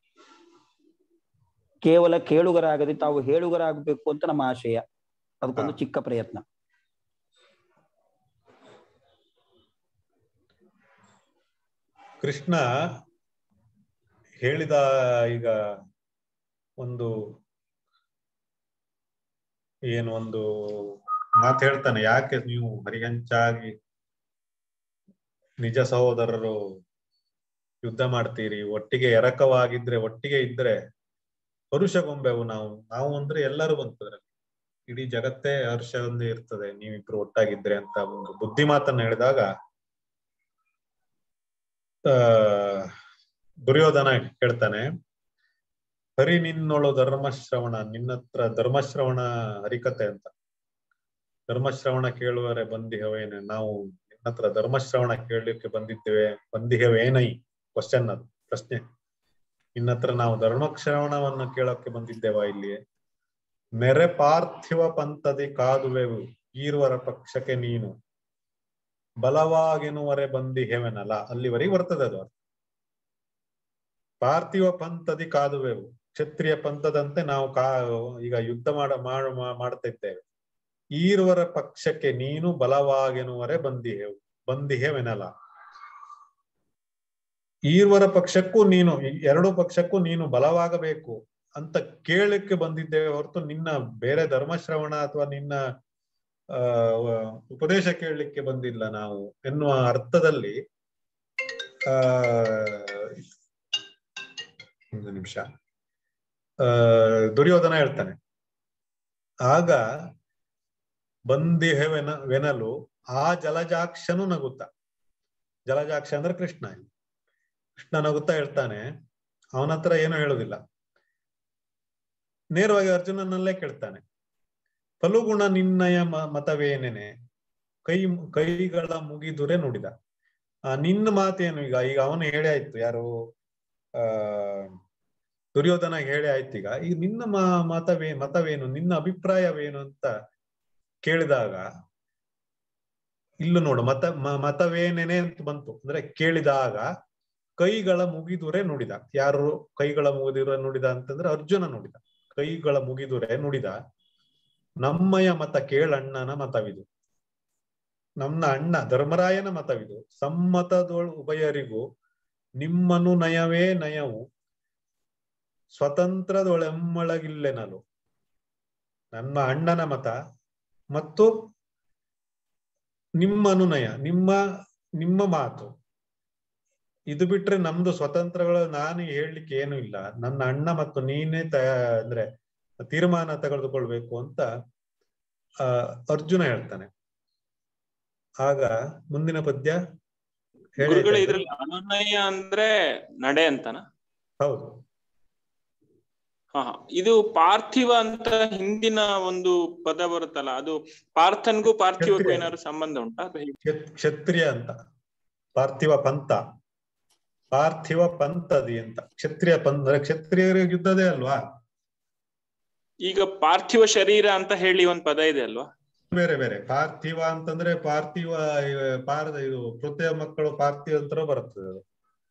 ಕೇವಲ ಕೇಳುಗರಾಗದೆ ತಾವು ಹೇಳುಗರಾಗಬೇಕು ಅಂತ ನಮ್ಮ ಆಶಯ ಅದಕ್ಕೊಂದು ಚಿಕ್ಕ ಪ್ರಯತ್ನ ಕೃಷ್ಣ ಹೇಳಿದ ಈಗ ಒಂದು ಏನು ಒಂದು ಮಾತು ಹೇಳ್ತಾನೆ ಯಾಕೆ ನೀವು ಹರಿಹಂಚಾಗಿ ನಿಜ ಸಹೋದರರು ಯುದ್ಧ ಮಾಡ್ತೀರಿ ಒಟ್ಟಿಗೆ ಎರಕವಾಗಿದ್ರೆ ಒಟ್ಟಿಗೆ ಇದ್ರೆ ಹರುಷಗೊಂಬೆವು ನಾವು ನಾವು ಅಂದ್ರೆ ಎಲ್ಲರೂ ಬಂತದ್ರಲ್ಲಿ ಇಡೀ ಜಗತ್ತೇ ಹರ್ಷದಿಂದ ಇರ್ತದೆ ನೀವಿಬ್ರು ಒಟ್ಟಾಗಿದ್ರೆ ಅಂತ ಒಂದು ಬುದ್ಧಿ ಮಾತನ್ನ ಹೇಳಿದಾಗ ಆ ದುರ್ಯೋಧನ ಹೇಳ್ತಾನೆ ಹರಿ ನಿನ್ನೊಳು ಧರ್ಮಶ್ರವಣ ನಿನ್ನತ್ರ ಧರ್ಮಶ್ರವಣ ಹರಿಕತೆ ಅಂತ ಧರ್ಮಶ್ರವಣ ಕೇಳುವರೆ ಬಂದಿಹವೇನೆ ನಾವು ನಿನ್ನತ್ರ ಧರ್ಮಶ್ರವಣ ಕೇಳಲಿಕ್ಕೆ ಬಂದಿದ್ದೇವೆ ಬಂದಿಹವೇನೈ ಕ್ವಶನ್ ಅದು ಪ್ರಶ್ನೆ ನಿನ್ನತ್ರ ನಾವು ಧರ್ಮಶ್ರವಣವನ್ನು ಕೇಳೋಕೆ ಬಂದಿದ್ದೇವಾ ಇಲ್ಲಿ ನೆರೆ ಪಾರ್ಥಿವ ಪಂಥದಿ ಕಾದುವೆವು ಈರುವರ ಪಕ್ಷಕ್ಕೆ ನೀನು ಬಲವಾಗೆನುವರೆ ಬಂದಿಹೆವೆನಲ್ಲ ಅಲ್ಲಿವರೆಗೆ ಬರ್ತದೆ ಅದು ಪಾರ್ಥಿವ ಪಂಥದಿ ಕಾದುವೆವು ಕ್ಷತ್ರಿಯ ಪಂಥದಂತೆ ನಾವು ಕಾ ಈಗ ಯುದ್ಧ ಮಾಡ ಮಾಡ- ಮಾ- ಮಾಡ್ತಾ ಇದ್ದೇವೆ ಈರುವರ ಪಕ್ಷಕ್ಕೆ ನೀನು ಬಲವಾಗೆನುವರೆ ಬಂದಿಹೆವು ಬಂದಿಹೆವೆನಲ್ಲ ಈರ್ವರ ಪಕ್ಷಕ್ಕೂ ನೀನು ಈ ಎರಡು ಪಕ್ಷಕ್ಕೂ ನೀನು ಬಲವಾಗಬೇಕು ಅಂತ ಕೇಳಲಿಕ್ಕೆ ಬಂದಿದ್ದೇವೆ ಹೊರತು ನಿನ್ನ ಬೇರೆ ಧರ್ಮಶ್ರವಣ ಅಥವಾ ನಿನ್ನ ಆ ಉಪದೇಶ ಕೇಳಲಿಕ್ಕೆ ಬಂದಿಲ್ಲ ನಾವು ಎನ್ನುವ ಅರ್ಥದಲ್ಲಿ ಆ ಒಂದು ನಿಮಿಷ ಆ ದುರ್ಯೋಧನ ಹೇಳ್ತಾನೆ ಆಗ ಬಂದಿಹೆವೆನ ವೆನಲು ಆ ಜಲಜಾಕ್ಷನು ನಗುತ್ತ ಜಲಜಾಕ್ಷ ಅಂದ್ರೆ ಕೃಷ್ಣ ಕೃಷ್ಣ ನಗುತ್ತಾ ಹೇಳ್ತಾನೆ ಅವನ ಹತ್ರ ಏನು ಹೇಳುದಿಲ್ಲ ನೇರವಾಗಿ ಅರ್ಜುನನಲ್ಲೇ ಕೇಳ್ತಾನೆ ಫಲುಗುಣ ನಿನ್ನಯ ಮ- ಮತವೇನೇನೆ ಕೈ ಕೈಗಳ ಮುಗಿದುರೆ ನುಡಿದ ಆ ನಿನ್ನ ಮಾತೇನು ಈಗ ಈಗ ಅವನು ಹೇಳಿ ಆಯ್ತು ಯಾರು ಆ ದುರ್ಯೋಧನ ಹೇಳಿ ಆಯ್ತು ಈಗ ಈಗ ನಿನ್ನ ಮಾ ಮತವೇ ಮತವೇನು ನಿನ್ನ ಅಭಿಪ್ರಾಯವೇನು ಅಂತ ಕೇಳಿದಾಗ ಇಲ್ಲೂ ನೋಡು ಮತ ಮ- ಮತವೇನೇನೆ ಅಂತ ಬಂತು ಅಂದ್ರೆ ಕೇಳಿದಾಗ ಕೈಗಳ ಮುಗಿದುರೆ ನುಡಿದ ಯಾರು ಕೈಗಳ ಮುಗಿದುರೆ ನುಡಿದ ಅಂತಂದ್ರೆ ಅರ್ಜುನ ನುಡಿದ ಕೈಗಳ ಮುಗಿದುರೆ ನುಡಿದ ನಮ್ಮಯ ಮತ ಕೇಳಣ್ಣನ ಮತವಿದು ನಮ್ಮ ಅಣ್ಣ ಧರ್ಮರಾಯನ ಮತವಿದು ಸಮ್ಮತದೊಳ್ ಉಭಯರಿಗೂ ನಿಮ್ಮನು ನಯವೇ ನಯವು ಸ್ವತಂತ್ರದೊಳೆಮ್ಮಳಗಿಲ್ಲೆನಲು ನನ್ನ ಅಣ್ಣನ ಮತ ಮತ್ತು ನಿಮ್ಮ ಅನುನಯ ನಿಮ್ಮ ನಿಮ್ಮ ಮಾತು ಇದು ಬಿಟ್ರೆ ನಮ್ದು ಸ್ವತಂತ್ರಗಳು ನಾನು ಹೇಳಲಿಕ್ಕೆ ಏನು ಇಲ್ಲ ನನ್ನ ಅಣ್ಣ ಮತ್ತು ನೀನೇ ತಯ ಅಂದ್ರೆ ತೀರ್ಮಾನ ತೆಗೆದುಕೊಳ್ಬೇಕು ಅಂತ ಆ ಅರ್ಜುನ ಹೇಳ್ತಾನೆ ಆಗ ಮುಂದಿನ ಪದ್ಯ ಹೇಳಿ ಗುರುಗಳೇ ಆಯ್ತಾ? ಇದ್ರಲ್ಲಿ ಅನುನಯ ಅಂದ್ರೆ ನಡೆ ಅಂತನ ಹೌದು ಹಾ ಹಾ. ಇದು ಪಾರ್ಥಿವ ಅಂತ ಹಿಂದಿನ ಒಂದು ಪದ ಬರುತ್ತಲ್ಲ ಅದು ಪಾರ್ಥನ್ಗೂ ಪಾರ್ಥಿವಕ್ಕೂ ಕ್ಷತ್ರಿಯ. ಏನಾದ್ರು ಸಂಬಂಧ ಉಂಟಾ ಅದು ಹೇಗೆ? ಕ್ಷತ್- ಕ್ಷತ್ರಿಯ ಅಂತ ಪಾರ್ಥಿವ ಪಂಥ ಪಾರ್ಥಿವ ಪಂಥದಿ ಅಂತ ಕ್ಷತ್ರಿಯ ಪಂಥ ಅಂದ್ರೆ ಕ್ಷತ್ರಿಯರ ಯುದ್ಧದೇ ಅಲ್ವಾ ಈಗ ಪಾರ್ಥಿವ ಶರೀರ ಅಂತ ಹೇಳಿ ಒಂದ್ ಪದ ಇದೆ ಅಲ್ವಾ ಬೇರೆ ಬೇರೆ ಪಾರ್ಥಿವ ಅಂತಂದ್ರೆ ಪಾರ್ಥಿವ ಇವ ಪಾರ್ದ ಇದು ಪೃಥ್ವಿಯ ಮಕ್ಕಳು ಪಾರ್ಥಿವ ಅಂತ ಬರ್ತದೆ ಅದು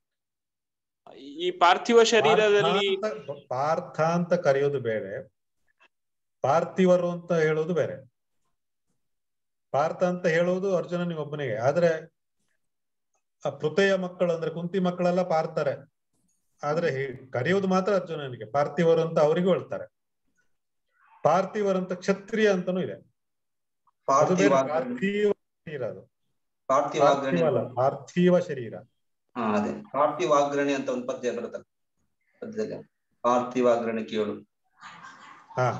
ಈ ಪಾರ್ಥಿವ ಶರೀರದಲ್ಲಿ ಪಾರ್ಥ ಅಂತ- ಪಾರ್ಥ ಅಂತ ಕರೆಯೋದು ಬೇರೆ ಪಾರ್ಥಿವರು ಅಂತ ಹೇಳೋದು ಬೇರೆ ಪಾರ್ಥ ಅಂತ ಹೇಳುವುದು ಅರ್ಜುನನಿಗೆ ಒಬ್ಬನಿಗೆ ಆದ್ರೆ ಆ ಪೃಥೆಯ ಮಕ್ಕಳು ಅಂದ್ರೆ ಕುಂತಿ ಮಕ್ಕಳೆಲ್ಲ ಪಾರ್ತಾರೆ ಆದ್ರೆ ಹೇ- ಕರೆಯೋದು ಮಾತ್ರ ಅರ್ಜುನನಿಗೆ ಪಾರ್ಥಿವರು ಅಂತ ಅವರಿಗೂ ಹೇಳ್ತಾರೆ ಪಾರ್ಥಿವರು ಅಂತ ಕ್ಷತ್ರಿಯ ಅಂತಾನೂ ಇದೆ ಅದು ಬೇರೆ ಪಾರ್ಥಿವ ಪಾರ್ಥಿವ ಶರೀರ ಅದು ಪಾರ್ಥಿವಾಗ್ರಣಿ ಪಾರ್ಥಿವ ಅಲ್ಲ ಪಾರ್ಥಿವ ಶರೀರ ಹಾ ಅದೇ ಪಾರ್ಥಿವಾಗ್ರಣಿ ಅಂತ ಒಂದು ಪದ್ಯ ಬರುತ್ತಲ್ಲ ಪದ್ಯದಲ್ಲಿ ಪಾರ್ಥಿವಾಗ್ರಣಿ ಕೇಳು ಹಾ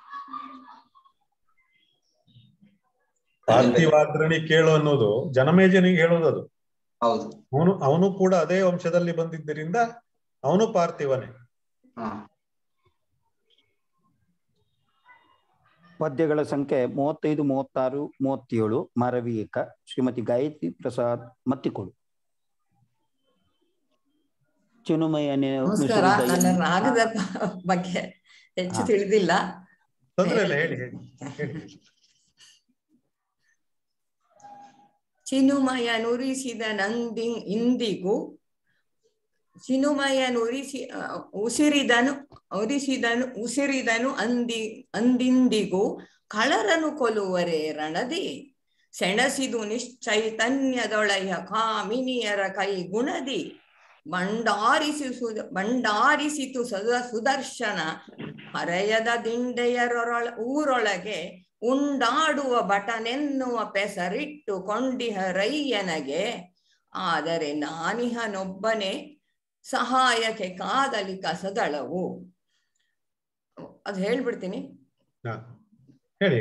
ಪಾರ್ಥಿವಾಗ್ರಣಿ ಕೇಳು ಅನ್ನೋದು ಜನಮೇಜನಿಗೆ ಹೇಳೋದು ಅದು ಹೌದು ಅವನು ಅವನು ಕೂಡ ಅದೇ ವಂಶದಲ್ಲಿ ಬಂದಿದ್ದರಿಂದ ಅವನು ಪಾರ್ಥಿವನೇ ಹಾ ಪದ್ಯಗಳ ಸಂಖ್ಯೆ ಮೂವತ್ತೈದು ಮೂವತ್ತಾರು ಮೂವತ್ತೇಳು ಮಾರವೀಯಕ ಶ್ರೀಮತಿ ಗಾಯತ್ರಿ ಪ್ರಸಾದ್ ಮತ್ತಿಕೊಡು ಚಿನುಮಯನೆ ನಮಸ್ಕಾರ ನನ್ನ ರಾಗದ ಬಗ್ಗೆ ಹೆಚ್ಚು ಹಾ. ತಿಳಿದಿಲ್ಲ ತೊಂದ್ರೆ ಇಲ್ಲ ಹೇಳಿ ಹೇಳಿ ಹೇಳಿ ಚಿನುಮಯ ನುರಿಸಿದ ನಂದಿ ಇಂದಿಗೂ ಚಿನುಮಯ ನುರಿಸಿ ಆ, ಉಸಿರಿದನು ಉರಿಸಿದನು ಉಸಿರಿದನು ಅಂದಿ ಅಂದಿಂದಿಗೂ ಕಳರನು ಕೊಲುವರೆ ರಣದಿ ಸೆಣಸಿದು ನಿಶ್ಚೈತನ್ಯದೊಳೆಯ ಕಾಮಿನಿಯರ ಕೈ ಗುಣದಿ ಬಂಡಾರಿಸಿ ಸುದ ಬಂಡಾರಿಸಿತು ಸದ ಸುದರ್ಶನ ಹರೆಯದ ದಿಂಡೆಯರೊಳ ಊರೊಳಗೆ ಉಂಡಾಡುವ ಬಟನೆನ್ನುವ ಪೆಸರಿಟ್ಟು ಕೊಂಡಿಹ ರೈಯನಗೆ ಆದರೆ ನಾನಿಹನೊಬ್ಬನೇ ಸಹಾಯಕ್ಕೆ ಕಾದಲಿ ಕಸದಳವು ಅದು ಹೇಳ್ಬಿಡ್ತೀನಿ ಹಾ ಹೇಳಿ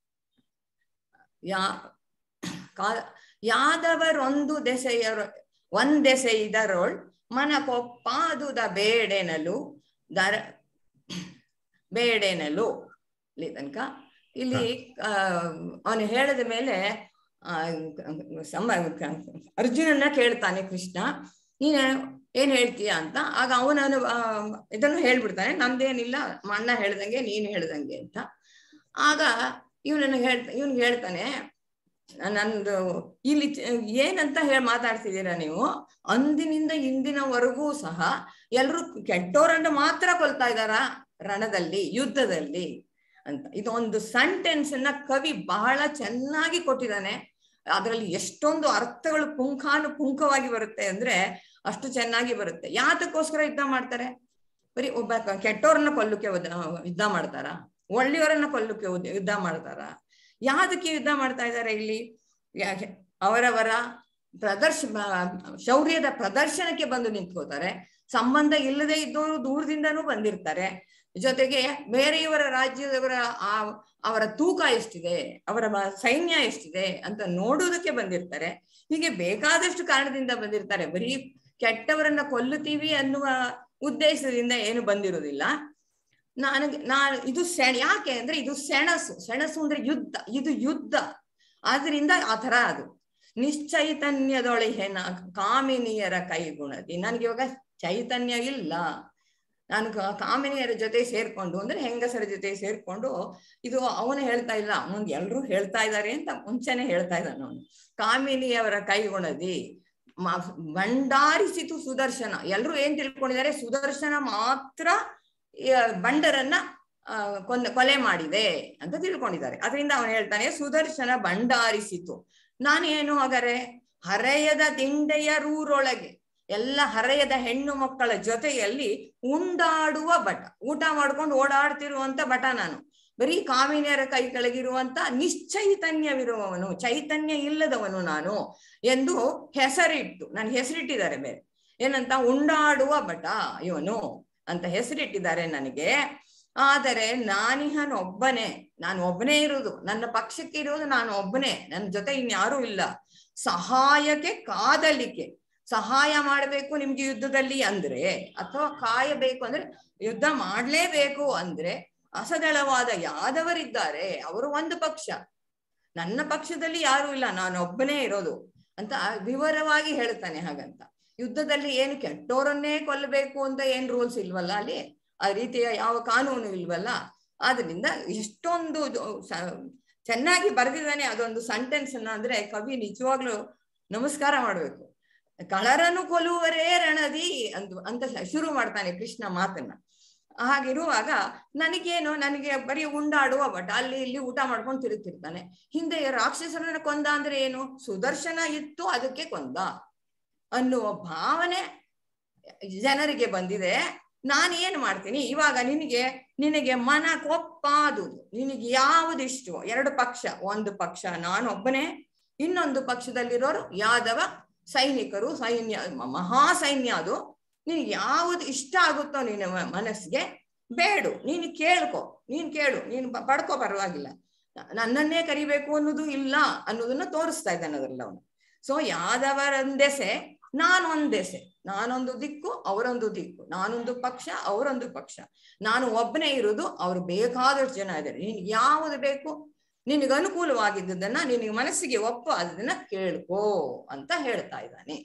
ಯಾ ಕಾ ಯಾದವರೊಂದು ದೆಸೆಯರ ಒಂದೆಸೆಯಿದರೊಳ್ ಮನಕೊಪ್ಪಾದುದ ಬೇಡೆನಲು ದರ ಬೇಡೆನಲು ಇಲ್ಲಿ ತನಕ ಇಲ್ಲಿ ಆ ಅವನು ಹೇಳಿದ ಮೇಲೆ ಆ ಸಮ ಅರ್ಜುನನ್ನ ಕೇಳ್ತಾನೆ ಕೃಷ್ಣ ನೀನು ಏನ್ ಹೇಳ್ತೀಯ ಅಂತ ಆಗ ಅವನನು ಇದನ್ನು ಹೇಳ್ಬಿಡ್ತಾನೆ ನಂದೇನಿಲ್ಲ ಅಣ್ಣ ಹೇಳ್ದಂಗೆ ನೀನು ಹೇಳ್ದಂಗೆ ಅಂತ ಆಗ ಇವನನ್ನು ಹೇಳ್ತಾ ಇವನ್ಗೆ ಹೇಳ್ತಾನೆ ನಂದು ಇಲ್ಲಿ ಚ- ಏನಂತ ಹೇಳಿ ಮಾತಾಡ್ತಿದ್ದೀರಾ ನೀವು ಅಂದಿನಿಂದ ಇಂದಿನವರೆಗೂ ಸಹ ಎಲ್ರು ಕೆಟ್ಟೋರನ್ನ ಮಾತ್ರ ಕೊಲ್ತಾ ಇದ್ದಾರಾ ರಣದಲ್ಲಿ ಯುದ್ಧದಲ್ಲಿ ಅಂತ ಇದು ಒಂದು ಸೆಂಟೆನ್ಸ್ ಅನ್ನ ಕವಿ ಬಹಳ ಚೆನ್ನಾಗಿ ಕೊಟ್ಟಿದ್ದಾನೆ ಅದರಲ್ಲಿ ಎಷ್ಟೊಂದು ಅರ್ಥಗಳು ಪುಂಖಾನು ಪುಂಖವಾಗಿ ಬರುತ್ತೆ ಅಂದ್ರೆ ಅಷ್ಟು ಚೆನ್ನಾಗಿ ಬರುತ್ತೆ ಯಾತಕ್ಕೋಸ್ಕರ ಯುದ್ಧ ಮಾಡ್ತಾರೆ ಬರೀ ಒಬ್ಬ ಕ- ಕೆಟ್ಟೋರನ್ನ ಕೊಲ್ಲಕ್ಕೆ ಉದ- ಯುದ್ಧ ಮಾಡ್ತಾರ ಒಳ್ಳೆಯವರನ್ನ ಕೊಲ್ಲಕ್ಕೆ ಉದ್- ಯುದ್ಧ ಮಾಡ್ತಾರ ಯಾವ್ದಕ್ಕೆ ಯುದ್ಧ ಮಾಡ್ತಾ ಇದ್ದಾರೆ ಇಲ್ಲಿ ಯಾ- ಅವರವರ ಪ್ರದರ್ಶ ಶೌರ್ಯದ ಪ್ರದರ್ಶನಕ್ಕೆ ಬಂದು ನಿಂತ್ಕೋತಾರೆ ಸಂಬಂಧ ಇಲ್ಲದೆ ಇದ್ದವರು ದೂರದಿಂದನೂ ಬಂದಿರ್ತಾರೆ ಜೊತೆಗೆ ಬೇರೆಯವರ ರಾಜ್ಯದವರ ಆ ಅವರ ತೂಕ ಎಷ್ಟಿದೆ ಅವರ ಮ- ಸೈನ್ಯ ಎಷ್ಟಿದೆ ಅಂತ ನೋಡುವುದಕ್ಕೆ ಬಂದಿರ್ತಾರೆ ಹೀಗೆ ಬೇಕಾದಷ್ಟು ಕಾರಣದಿಂದ ಬಂದಿರ್ತಾರೆ ಬರೀ ಕೆಟ್ಟವರನ್ನ ಕೊಲ್ಲುತ್ತೀವಿ ಅನ್ನುವ ಉದ್ದೇಶದಿಂದ ಏನು ಬಂದಿರುವುದಿಲ್ಲ ನನಗೆ ನಾನು ಇದು ಸೆಣ ಯಾಕೆ ಅಂದ್ರೆ ಇದು ಸೆಣಸು ಸೆಣಸು ಅಂದ್ರೆ ಯುದ್ಧ ಇದು ಯುದ್ಧ ಆದ್ರಿಂದ ಆ ತರ ಅದು ನಿಶ್ಚೈತನ್ಯದೊಳಿಹೆನ ಕಾಮಿನಿಯರ ಕೈಗುಣದಿ ನನಗೆ ಇವಾಗ ಚೈತನ್ಯ ಇಲ್ಲ ನಾನು ಕ- ಕಾಮಿನಿಯರ ಜೊತೆ ಸೇರ್ಕೊಂಡು ಅಂದ್ರೆ ಹೆಂಗಸರ ಜೊತೆ ಸೇರ್ಕೊಂಡು ಇದು ಅವನು ಹೇಳ್ತಾ ಇಲ್ಲ ಮುಂದೆ ಎಲ್ರು ಹೇಳ್ತಾ ಇದ್ದಾರೆ ಅಂತ ಮುಂಚೆನೆ ಹೇಳ್ತಾ ಇದ್ದಾನೆ ಅವನು ಕಾಮಿನಿಯವರ ಕೈಗುಣದಿ ಮ- ಭಂಡಾರಿಸಿತು ಸುದರ್ಶನ ಎಲ್ರು ಏನ್ ತಿಳ್ಕೊಂಡಿದ್ದಾರೆ ಸುದರ್ಶನ ಮಾತ್ರ ಈ ಬಂಡರನ್ನ ಆ, ಕೊಂದ ಕೊಲೆ ಮಾಡಿದೆ ಅಂತ ತಿಳ್ಕೊಂಡಿದ್ದಾರೆ ಅದರಿಂದ ಅವನು ಹೇಳ್ತಾನೆ ಸುದರ್ಶನ ಭಂಡಾರಿಸಿತು ನಾನೇನು ಹಾಗಾರೆ ಹರೆಯದ ದಿಂಡೆಯ ರೂರೊಳಗೆ ಎಲ್ಲ ಹರೆಯದ ಹೆಣ್ಣು ಮಕ್ಕಳ ಜೊತೆಯಲ್ಲಿ ಉಂಡಾಡುವ ಬಟ ಊಟ ಮಾಡ್ಕೊಂಡು ಓಡಾಡ್ತಿರುವಂತ ಬಟ ನಾನು ಬರೀ ಕಾಮಿನಿಯರ ಕೈ ಕೆಳಗಿರುವಂತ ನಿಶ್ಚೈತನ್ಯವಿರುವವನು ಚೈತನ್ಯ ಇಲ್ಲದವನು ನಾನು ಎಂದು ಹೆಸರಿಟ್ಟು ನನ್ ಹೆಸರಿಟ್ಟಿದ್ದಾರೆ ಬೇರೆ ಏನಂತ ಉಂಡಾಡುವ ಬಟ ಇವನು ಅಂತ ಹೆಸರಿಟ್ಟಿದ್ದಾರೆ ನನಗೆ ಆದರೆ ನಾನಿಹನೊಬ್ಬನೇ ನಾನು ಒಬ್ಬನೇ ಇರುವುದು ನನ್ನ ಪಕ್ಷಕ್ಕೆ ಇರುವುದು ನಾನು ಒಬ್ಬನೇ ನನ್ನ ಜೊತೆ ಇನ್ಯಾರೂ ಇಲ್ಲ ಸಹಾಯಕ್ಕೆ ಕಾದಲಿಕ್ಕೆ ಸಹಾಯ ಮಾಡಬೇಕು ನಿಮ್ಗೆ ಯುದ್ಧದಲ್ಲಿ ಅಂದ್ರೆ ಅಥವಾ ಕಾಯಬೇಕು ಅಂದ್ರೆ ಯುದ್ಧ ಮಾಡ್ಲೇಬೇಕು ಅಂದ್ರೆ ಅಸದಳವಾದ ಯಾದವರಿದ್ದಾರೆ ಅವರು ಒಂದು ಪಕ್ಷ ನನ್ನ ಪಕ್ಷದಲ್ಲಿ ಯಾರು ಇಲ್ಲ ನಾನು ಒಬ್ಬನೇ ಇರೋದು ಅಂತ ವಿವರವಾಗಿ ಹೇಳ್ತಾನೆ ಹಾಗಂತ ಯುದ್ಧದಲ್ಲಿ ಏನು ಕೆಟ್ಟೋರನ್ನೇ ಕೊಲ್ಲಬೇಕು ಅಂತ ಏನ್ ರೂಲ್ಸ್ ಇಲ್ವಲ್ಲ ಅಲ್ಲಿ ಆ ರೀತಿಯ ಯಾವ ಕಾನೂನು ಇಲ್ವಲ್ಲ ಆದ್ರಿಂದ ಎಷ್ಟೊಂದು ಇದು ಸ- ಚೆನ್ನಾಗಿ ಬರೆದಿದ್ದಾನೆ ಅದೊಂದು ಸೆಂಟೆನ್ಸ್ ಅನ್ನ ಅಂದ್ರೆ ಕವಿ ನಿಜವಾಗ್ಲೂ ನಮಸ್ಕಾರ ಮಾಡ್ಬೇಕು ಕಳರನು ಕೊಲ್ಲುವರೇ ರಣದಿ ಅಂತ ಅಂತ ಶುರು ಮಾಡ್ತಾನೆ ಕೃಷ್ಣ ಮಾತನ್ನ ಹಾಗಿರುವಾಗ ನನಗೇನು ನನಗೆ ಬರೀ ಉಂಡಾಡುವ ಬಟ್ ಅಲ್ಲಿ ಇಲ್ಲಿ ಊಟ ಮಾಡ್ಕೊಂಡು ತಿರುಗ್ತಿರ್ತಾನೆ ಹಿಂದೆ ರಾಕ್ಷಸರನ್ನ ಕೊಂದ ಅಂದ್ರೆ ಏನು ಸುದರ್ಶನ ಇತ್ತು ಅದಕ್ಕೆ ಕೊಂದ ಅನ್ನುವ ಭಾವನೆ ಜನರಿಗೆ ಬಂದಿದೆ ನಾನು ಏನ್ ಮಾಡ್ತೀನಿ ಇವಾಗ ನಿನಗೆ ನಿನಗೆ ಮನ ಕೊಪ್ಪಾದುದು ನಿನಗೆ ಯಾವುದು ಇಷ್ಟವೋ ಎರಡು ಪಕ್ಷ ಒಂದು ಪಕ್ಷ ನಾನೊಬ್ಬನೇ ಇನ್ನೊಂದು ಪಕ್ಷದಲ್ಲಿರೋರು ಯಾದವ ಸೈನಿಕರು ಸೈನ್ಯ ಮ- ಮಹಾ ಸೈನ್ಯ ಅದು ನಿನಗೆ ಯಾವುದು ಇಷ್ಟ ಆಗುತ್ತೋ ನಿನ್ನ ಮ- ಮನಸ್ಸಿಗೆ ಬೇಡು ನೀನು ಕೇಳ್ಕೊ ನೀನ್ ಕೇಳು ನೀನು ಪ- ಪಡ್ಕೋ ಪರವಾಗಿಲ್ಲ ನ- ನನ್ನನ್ನೇ ಕರಿಬೇಕು ಅನ್ನೋದು ಇಲ್ಲ ಅನ್ನೋದನ್ನ ತೋರಿಸ್ತಾ ಇದ್ದಾನೆ ಅದ್ರಲ್ಲಿ ಅವನು ಸೊ ಯಾದವರೊಂದೆಸೆ ನಾನೊಂದೆಸೆ ನಾನೊಂದು ದಿಕ್ಕು ಅವರೊಂದು ದಿಕ್ಕು ನಾನೊಂದು ಪಕ್ಷ ಅವರೊಂದು ಪಕ್ಷ ನಾನು ಒಬ್ಬನೇ ಇರುವುದು ಅವ್ರು ಬೇಕಾದಷ್ಟು ಜನ ಇದ್ದಾರೆ ನಿನ್ಗೆ ಯಾವುದು ಬೇಕು ನಿನಗೆ ಅನುಕೂಲವಾಗಿದ್ದದನ್ನ ನಿನಗೆ ಮನಸ್ಸಿಗೆ ಒಪ್ಪು ಅದನ್ನ ಕೇಳ್ಕೋ ಅಂತ ಹೇಳ್ತಾ ಇದ್ದಾನೆ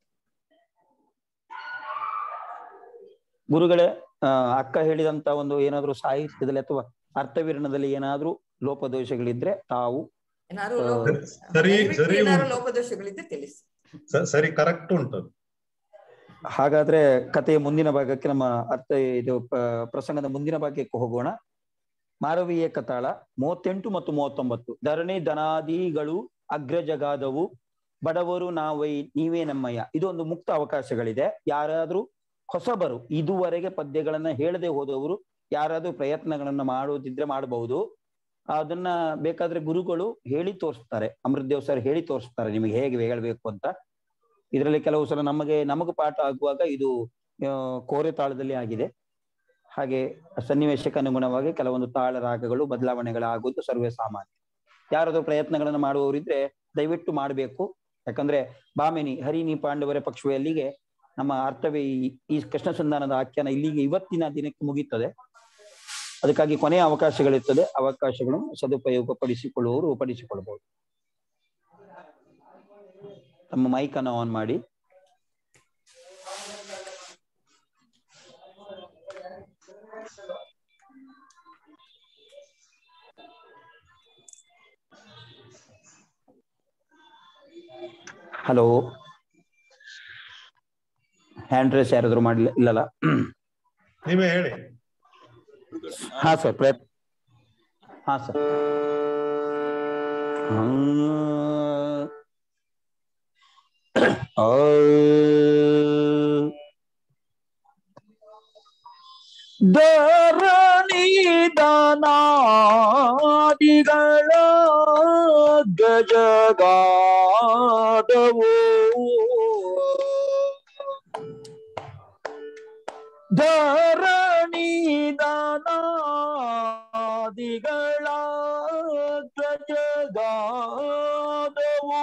ಗುರುಗಳೇ ಆ, ಅಕ್ಕ ಹೇಳಿದಂತ ಒಂದು ಏನಾದ್ರೂ ಸಾಹಿತ್ಯದಲ್ಲಿ ಅಥವಾ ಅರ್ಥವಿರಣದಲ್ಲಿ ಏನಾದ್ರೂ ಲೋಪದೋಷಗಳಿದ್ರೆ ತಾವು ಏನಾದ್ರು ಆ, ಲೋಪ- ಸರಿ ದಯವಿಟ್ಟು ಸರಿ ಏನಾದ್ರು ಉಂಟು. ಲೋಪದೋಷಗಳಿದ್ರೆ ತಿಳಿಸಿ ಸ- ಸರಿ ಕರೆಕ್ಟ್ ಉಂಟು ಅದು. ಹಾಗಾದ್ರೆ ಕಥೆಯ ಮುಂದಿನ ಭಾಗಕ್ಕೆ ನಮ್ಮ ಅರ್ಥ ಇದು ಪ- ಪ್ರಸಂಗದ ಮುಂದಿನ ಭಾಗಕ್ಕೆ ಹೋಗೋಣ ಮಾರವೀಯ ಕತಾಳ ಮೂವತ್ತೆಂಟು ಮತ್ತು ಮೂವತ್ತೊಂಬತ್ತು ಧರಣಿ ಧನಾದಿಗಳು ಅಗ್ರಜಗಾದವು ಬಡವರು ನಾವೈ ನೀವೇ ನಮ್ಮಯ್ಯ ಇದು ಒಂದು ಮುಕ್ತ ಅವಕಾಶಗಳಿದೆ ಯಾರಾದ್ರೂ ಹೊಸಬರು ಇದುವರೆಗೆ ಪದ್ಯಗಳನ್ನ ಹೇಳದೆ ಹೋದವರು ಯಾರಾದ್ರೂ ಪ್ರಯತ್ನಗಳನ್ನ ಮಾಡುವುದಿದ್ರೆ ಮಾಡಬಹುದು ಅದನ್ನ ಬೇಕಾದ್ರೆ ಗುರುಗಳು ಹೇಳಿ ತೋರಿಸ್ತಾರೆ ಅಮೃತದೇವ್ ಸರ್ ಹೇಳಿ ತೋರಿಸ್ತಾರೆ ನಿಮಗೆ ಹೇಗೆ ಹೇಳ್ಬೇಕು ಅಂತ ಇದರಲ್ಲಿ ಕೆಲವು ಸಲ ನಮಗೆ ನಮಗೂ ಪಾಠ ಆಗುವಾಗ ಇದು ಆ, ಕೋರೆ ತಾಳದಲ್ಲಿ ಆಗಿದೆ ಹಾಗೆ ಸನ್ನಿವೇಶಕ್ಕೆ ಅನುಗುಣವಾಗಿ ಕೆಲವೊಂದು ತಾಳ ರಾಗಗಳು ಬದಲಾವಣೆಗಳಾಗುವುದು ಸರ್ವೇ ಸಾಮಾನ್ಯ ಯಾರಾದ್ರೂ ಪ್ರಯತ್ನಗಳನ್ನು ಮಾಡುವವರಿದ್ರೆ ದಯವಿಟ್ಟು ಮಾಡಬೇಕು ಯಾಕಂದ್ರೆ ಬಾಮಿನಿ ಹರಿನಿ ಪಾಂಡವರ ಪಕ್ಷವೆಲ್ಲಿಗೆ ನಮ್ಮ ಅರ್ಥವೇ ಈ- ಈ ಕೃಷ್ಣ ಸಂಧಾನದ ಆಖ್ಯಾನ ಇಲ್ಲಿಗೆ ಇವತ್ತಿನ ದಿನಕ್ಕೆ ಮುಗೀತದೆ ಅದಕ್ಕಾಗಿ ಕೊನೆಯ ಅವಕಾಶಗಳಿರ್ತದೆ ಅವಕಾಶಗಳನ್ನು ಸದುಪಯೋಗ ಪಡಿಸಿಕೊಳ್ಳುವವರು ಪಡಿಸಿಕೊಳ್ಳಬಹುದು ತಮ್ಮ ಮೈಕ್ ಅನ್ನು ಆನ್ ಮಾಡಿ ಹಲೋ ಹ್ಯಾಂಡ್ ರೇಸ್ ಯಾರಾದ್ರೂ ಮಾಡ್ಲಿ ಇಲ್ಲಲ್ಲ ನೀವೇ ಹೇಳಿ ಹಾ ಸರ್ ಪ್ರಯತ್ನ ಹಾ ಸರ್ ಧರಣಿ ದಾನಾದಿಗಳು ಧರಣಿಗಳ ಗಜಗಾದವು ಧರಣಿ ದಾನಾದಿಗಳ ಗಜಗಾದವು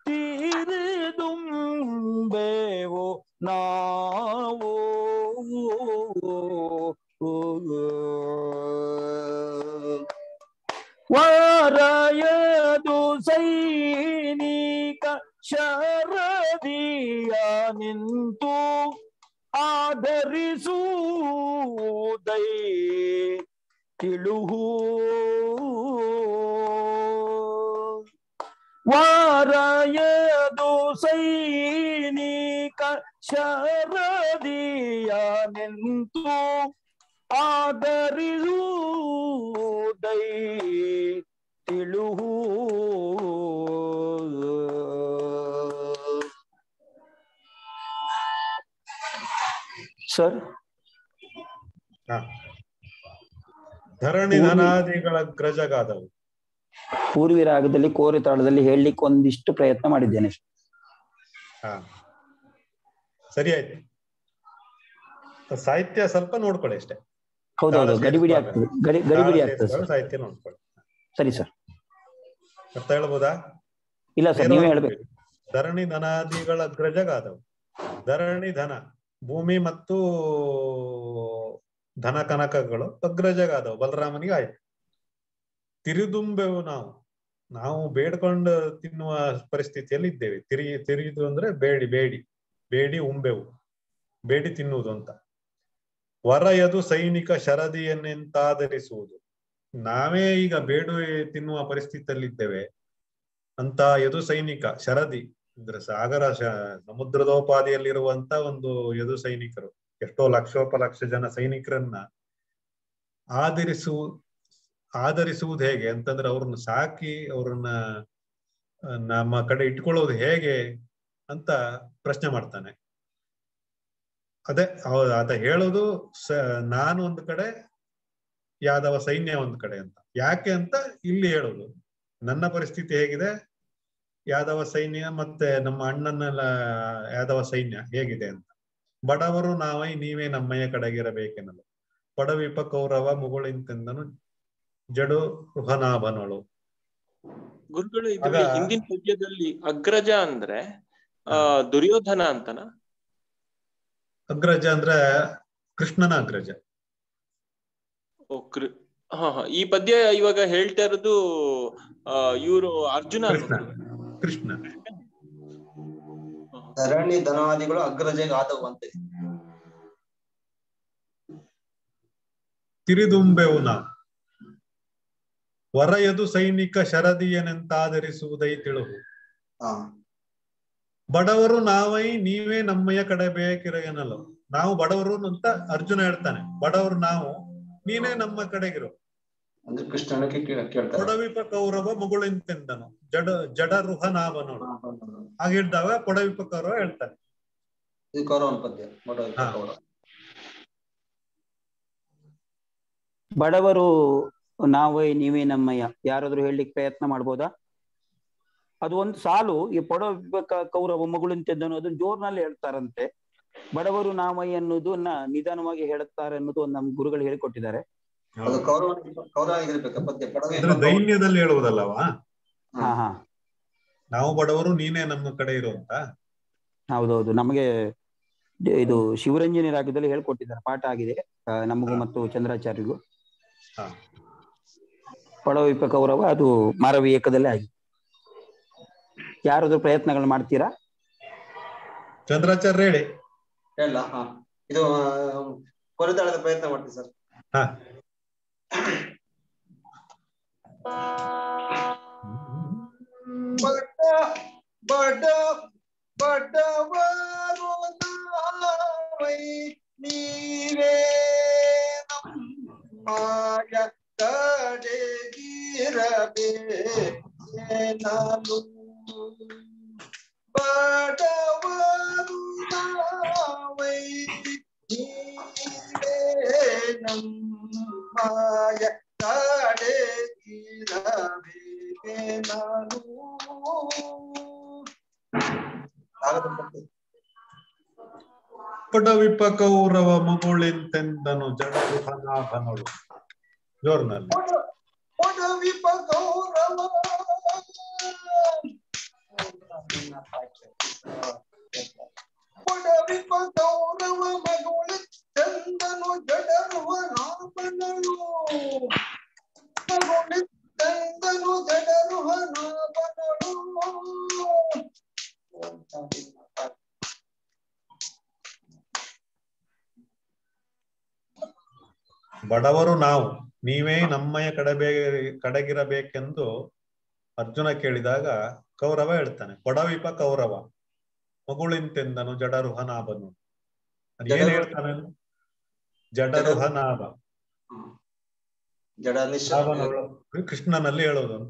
ತೀರಿದುಂಬೇವು ನಾವು ವರಯದು ಸೈನಿಕ ಶರದಿಯ ನಿಂತು ಆಧರಿಸುವುದೈ ತಿಳುಹು ವಾರಯದು ಸೈನಿಕ ಶರದಿಯ ನಿಂತು ಆಧರಿಸುವುದೈ ತಿಳುಹು ಸರ್ ಹಾ. ಧರಣಿ ಧನಾದಿಗಳ ಗ್ರಜಗಾದವು ಪೂರ್ವಿ ರಾಗದಲ್ಲಿ ಕೋರಿ ತಾಳದಲ್ಲಿ ಹೇಳಲಿಕ್ಕೆ ಒಂದಿಷ್ಟು ಪ್ರಯತ್ನ ಮಾಡಿದ್ದೇನೆ ಹಾ ಸರಿ ಆಯ್ತು ಸಾಹಿತ್ಯ ಸ್ವಲ್ಪ ನೋಡ್ಕೊಳ್ಳಿ ಅಷ್ಟೇ ಹೌದೌದು ತಾಳ ಗಡಿಬಿಡಿ ಸೇರಿಸುವಾಗ. ಆಗ್ತದೆ ಗಡಿ ಗಡಿಬಿಡಿ ತಾಳ ಆಗ್ತದೆ ಸೇರಿಸುವಾಗ ಸರ್ ಸಾಹಿತ್ಯ ನೋಡ್ಕೊಳ್ಳಿ ಸರಿ ಸರ್ ಅರ್ಥ ಹೇಳ್ಬೋದಾ ಇಲ್ಲ ಸರ್ ನೀವೇ ಹೇಳ್ಬೇಕು ಧರಣಿ ಧನಾದಿಗಳ ಗ್ರಜಗಾದವು ಧರಣಿ ಧನ ಭೂಮಿ ಮತ್ತು ಧನ ಕನಕಗಳು ಅಗ್ರಜಗಾದವು ಬಲರಾಮನಿಗೆ ಆಯ್ತು ತಿರಿದುಂಬೆವು ನಾವು ನಾವು ಬೇಡ್ಕೊಂಡು ತಿನ್ನುವ ಪರಿಸ್ಥಿತಿಯಲ್ಲಿ ಇದ್ದೇವೆ ತಿರಿ ತಿರಿದು ಅಂದ್ರೆ ಬೇಡಿ ಬೇಡಿ ಬೇಡಿ ಉಂಬೆವು ಬೇಡಿ ತಿನ್ನುವುದು ಅಂತ ವರಯದು ಸೈನಿಕ ಶರದಿಯನ್ನೆಂತಾದರಿಸುವುದು ನಾವೇ ಈಗ ಬೇಡು ತಿನ್ನುವ ಪರಿಸ್ಥಿತಿಯಲ್ಲಿ ಇದ್ದೇವೆ ಅಂತ ಯದು ಸೈನಿಕ ಶರದಿ ಅಂದ್ರೆ ಸಾಗರ ಶ- ಸಮುದ್ರದೋಪಾದಿಯಲ್ಲಿರುವಂತ ಒಂದು ಯದು ಸೈನಿಕರು ಎಷ್ಟೋ ಲಕ್ಷೋಪಲಕ್ಷ ಜನ ಸೈನಿಕರನ್ನ ಆಧರಿಸು ಆಧರಿಸುವುದು ಹೇಗೆ ಅಂತಂದ್ರೆ ಅವ್ರನ್ನ ಸಾಕಿ ಅವ್ರನ್ನ ಆ, ನಮ್ಮ ಕಡೆ ಇಟ್ಕೊಳ್ಳೋದು ಹೇಗೆ ಅಂತ ಪ್ರಶ್ನೆ ಮಾಡ್ತಾನೆ ಅದೇ ಹೌದು ಆತ ಹೇಳೋದು ಸ ನಾನು ಒಂದು ಕಡೆ ಯಾದವ ಸೈನ್ಯ ಒಂದು ಕಡೆ ಅಂತ ಯಾಕೆ ಅಂತ ಇಲ್ಲಿ ಹೇಳೋದು ನನ್ನ ಪರಿಸ್ಥಿತಿ ಹೇಗಿದೆ ಯಾದವ ಸೈನ್ಯ ಮತ್ತೆ ನಮ್ಮ ಅಣ್ಣನ ಯಾದವ ಸೈನ್ಯ ಹೇಗಿದೆ ಅಂತ ಬಡವರು ನಾವೈ ನೀವೇ ನಮ್ಮಯ್ಯ ಕಡೆಗಿರಬೇಕೆನ್ನಲು ಪಡವಿಪ ಕೌರವ ಮುಗುಳಿಂತೆಂದನು ಜಡು ರುಹನಾಭನಳು ಗುರುಗಳು ಇದ್ರಲ್ಲಿ ಆಗ- ಹಿಂದಿನ ಪದ್ಯದಲ್ಲಿ ಅಗ್ರಜ ಅಂದ್ರೆ ಆ ದುರ್ಯೋಧನ ಅಂತನ ಅಗ್ರಜ ಅಂದ್ರೆ ಕೃಷ್ಣನ ಅಗ್ರಜ ಓ, ಕೃ- ಹಾ ಹಾ ಈ ಪದ್ಯ ಇವಾಗ ಹೇಳ್ತಾ ಇರೋದು ಆ ಇವರು ಅರ್ಜುನ ಕೃಷ್ಣ ಕೃಷ್ಣ ಧರಣಿ ಧನಾದಿಗಳು ಅಗ್ರಜೆಗೆ ಆದವು ಅಂತೆ ತಿರಿದುಂಬೆವು ನಾವು ವರಯದು ಸೈನಿಕ ಶರದಿಯನೆಂತಾದರಿಸುವುದೈ ತಿಳುವು ಹಾ ಬಡವರು ನಾವೈ ನೀವೇ ನಮ್ಮಯ್ಯ ಕಡೆ ಬೇಕಿರಗನಲ್ಲ ನಾವು ಬಡವರು ಅಂತ ಅರ್ಜುನ ಹೇಳ್ತಾನೆ ಬಡವರು ನಾವು ನೀನೇ ನಮ್ಮ ಕಡೆಗಿರು ಅಂದ್ರೆ ಕೃಷ್ಣನಿಗೆ ಕೇ- ಕೇಳ್ತಾರೆ ಕೊಡವಿಪ ಕೌರವ ಮುಗುಳಿಂತೆಂದನು ಜಡ ಜಡರುಹ ನಾವನೋಡು ಹಾಗೆ ಹೇಳಿದಾಗ ಕೊಡವಿಪ ಕೌರವ ಹೇಳ್ತಾನೆ ಇದು ಕೌರವನ ಪದ್ಯ ಬಡವ ಹಾ. ಕೌರವ ಬಡವರು ನಾವೇ ನೀವೇ ನಮ್ಮಯ್ಯ ಯಾರಾದ್ರೂ ಹೇಳಲಿಕ್ಕೆ ಪ್ರಯತ್ನ ಮಾಡ್ಬೋದಾ ಅದು ಒಂದು ಸಾಲು ಈ ಪೊಡ ಕೌರವ ಮಗುಳಂತೆದ್ದನು ಅದನ್ನ ಜೋರ್ನಲ್ಲಿ ಹೇಳ್ತಾರಂತೆ ಬಡವರು ನಾವಯ್ಯ ಅನ್ನೋದನ್ನ ನಿಧಾನವಾಗಿ ಹೇಳುತ್ತಾರೆ ಅನ್ನೋದು ಒಂದು ನಮ್ಮ ಗುರುಗಳು ಹೇಳಿಕೊಟ್ಟಿದ್ದಾರೆ ಅದು ಕೌರವ ಕೌರವನಿಗಿರ್ಬೇಕು ಪದ್ಯ ಪಡವೆ ಅಂದ್ರೆ ದೈನ್ಯದಲ್ಲಿ ಹೇಳುವುದಲ್ಲವಾ ಹಾ ಹಾ ನಾವು ಬಡವರು ನೀನೇ ನಮ್ಮ ಕಡೆ ಇರು ಅಂತ ಹೌದೌದು ನಮಗೆ ಇದು ಶಿವರಂಜನಿ ರಾಗದಲ್ಲಿ ಹೇಳ್ಕೊಟ್ಟಿದ್ದಾರೆ ಪಾಠ ಆಗಿದೆ ಆ, ನಮಗೂ ಮತ್ತು ಚಂದ್ರಾಚಾರ್ಯರಿಗೂ ಹಾ. ಪಡವಿಪ ಕೌರವ ಅದು ಮಾರವಿ ಏಕದಲ್ಲೇ ಆಗಿದೆ ಯಾರಾದ್ರೂ ಪ್ರಯತ್ನಗಳು ಮಾಡ್ತೀರಾ ಚಂದ್ರಾಚಾರ್ಯ ಹೇಳಿ ಹೇಳ ಹಾ ಇದು ಕೊರಿದಾಳದ ಪ್ರಯತ್ನ ಮಾಡ್ತೀನಿ ಸರ್ ಹಾ ಬಡ ಬಡ ಬಡವರು ನಾವೈ ನೀವೇ ನಮ್ಮಾಯ ಕಡೆಗಿರಬೇಕೆ ನಾನು ಬಡವರು ನಾವೈ ನೀವೇ ನಮ್ಮಾಯ ಕಡೆಗಿರಬೇಕೆ ಕಡಗಿರಬೇಕೆ ನಾನು ಪಡವಿಪ ಕೌರವ ಮಗುಳೆಂತೆಂದನು ಜಡರುಹನಾಭನಳು ಜೋರ್ನಲ್ಲಿ ಒಡವಿಪ ಗೌರವ ಒಡವಿಪ ಗೌರವ ಮಗುಳು ಚಂದನು ಜಡರುವ ನಾಮನಳು ಮಗುಳು ಚಂದನು ಜಡರುವ ನಾಮನಳು ಬಡವರು ನಾವು ನೀವೇ ನಮ್ಮಯ ಕಡಬೇ ಕಡಗಿರಬೇಕೆಂದು ಅರ್ಜುನ ಕೇಳಿದಾಗ ಕೌರವ ಹೇಳ್ತಾನೆ ಕೊಡವಿಪ ಕೌರವ ಮಗುಳಿಂತೆಂದನು ಜಡರುಹನಾಭನು ಅದ್ ಏನ್ ಜಡರು- ಹೇಳ್ತಾನೆ ಜಡರುಹನಾಭ ಜಡ ನಿಶ್ಚ ನಾಭನಳು ಕೃಷ್ಣನಲ್ಲಿ ಹೇಳೋದು ಅಂತ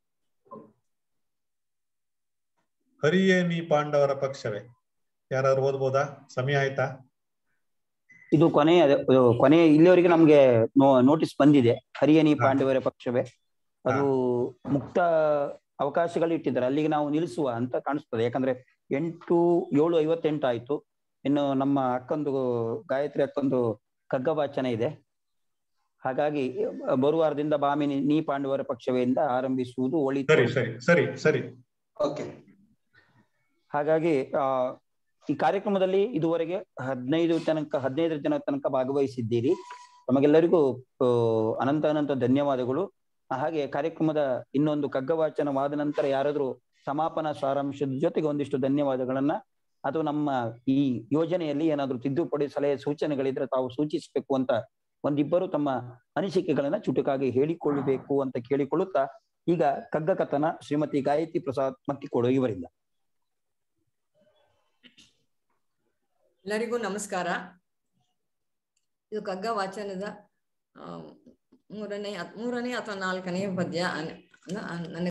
ಹರಿಯೇ ನೀ ಪಾಂಡವರ ಪಕ್ಷವೇ ಯಾರಾದ್ರು ಓದ್ಬೋದಾ ಸಮಯ ಆಯ್ತಾ ಇದು ಕೊನೆಯ ಇದು ಕೊನೆಯ ಇಲ್ಲಿವರೆಗೆ ನಮ್ಗೆ ನೋಟಿಸ್ ಬಂದಿದೆ ಹರಿಯನಿ ಹಾ. ಪಾಂಡವರ ಪಕ್ಷವೇ ಅದು ಮುಕ್ತ ಅವಕಾಶಗಳು ಇಟ್ಟಿದ್ದಾರೆ ಅಲ್ಲಿಗೆ ನಾವು ನಿಲ್ಲಿಸುವ ಅಂತ ಕಾಣಿಸ್ತದೆ ಯಾಕಂದ್ರೆ ಎಂಟು ಏಳು ಐವತ್ತೆಂಟು ಆಯ್ತು ಇನ್ನು ನಮ್ಮ ಅಕ್ಕೊಂದು ಗಾಯತ್ರಿ ಅಕ್ಕೊಂದು ಕಗ್ಗವಾಚನ ಇದೆ ಹಾಗಾಗಿ ಅಹ್, ಬರುವ ವಾರದಿಂದ ಬಾಮಿನಿ ನೀ ಪಾಂಡವರ ಪಕ್ಷವೆಯಿಂದ ಆರಂಭಿಸುವುದು ಒಳಿತು ಸರಿ ಸರಿ ಸರಿ ಸರಿ ಓಕೆ ಹಾಗಾಗಿ ಆ ಈ ಕಾರ್ಯಕ್ರಮದಲ್ಲಿ ಇದುವರೆಗೆ ಹದಿನೈದು ತನಕ ಹದಿನೈದರ ಜನ ತನಕ ಭಾಗವಹಿಸಿದ್ದೀರಿ ತಮಗೆಲ್ಲರಿಗೂ ಆ, ಅನಂತ ಅನಂತ ಧನ್ಯವಾದಗಳು ಹಾಗೆ ಕಾರ್ಯಕ್ರಮದ ಇನ್ನೊಂದು ಕಗ್ಗವಾಚನವಾದ ನಂತರ ಯಾರಾದ್ರೂ ಸಮಾಪನ ಸಾರಾಂಶದ ಜೊತೆಗೆ ಒಂದಿಷ್ಟು ಧನ್ಯವಾದಗಳನ್ನ ಅದು ನಮ್ಮ ಈ ಯೋಜನೆಯಲ್ಲಿ ಏನಾದ್ರೂ ತಿದ್ದುಪಡಿ ಸಲಹೆ ಸೂಚನೆಗಳಿದ್ರೆ ತಾವು ಸೂಚಿಸಬೇಕು ಅಂತ ಒಂದಿಬ್ಬರು ತಮ್ಮ ಅನಿಸಿಕೆಗಳನ್ನ ಚುಟುಕಾಗಿ ಹೇಳಿಕೊಳ್ಳಬೇಕು ಅಂತ ಕೇಳಿಕೊಳ್ಳುತ್ತಾ ಈಗ ಕಗ್ಗ ಕಥನ ಶ್ರೀಮತಿ ಗಾಯತ್ರಿ ಪ್ರಸಾದ್ ಮತ್ತಿಕೊಡು ಇವರಿಂದ ಎಲ್ಲರಿಗೂ ನಮಸ್ಕಾರ ಇದು ಕಗ್ಗ ವಾಚನದ ಆ, ಮೂರನೇ ಮೂರನೇ ಅಥವಾ ನಾಲ್ಕನೆಯ ಪದ್ಯ ಅನ್- ಅನ್ನ- ನನ್ನ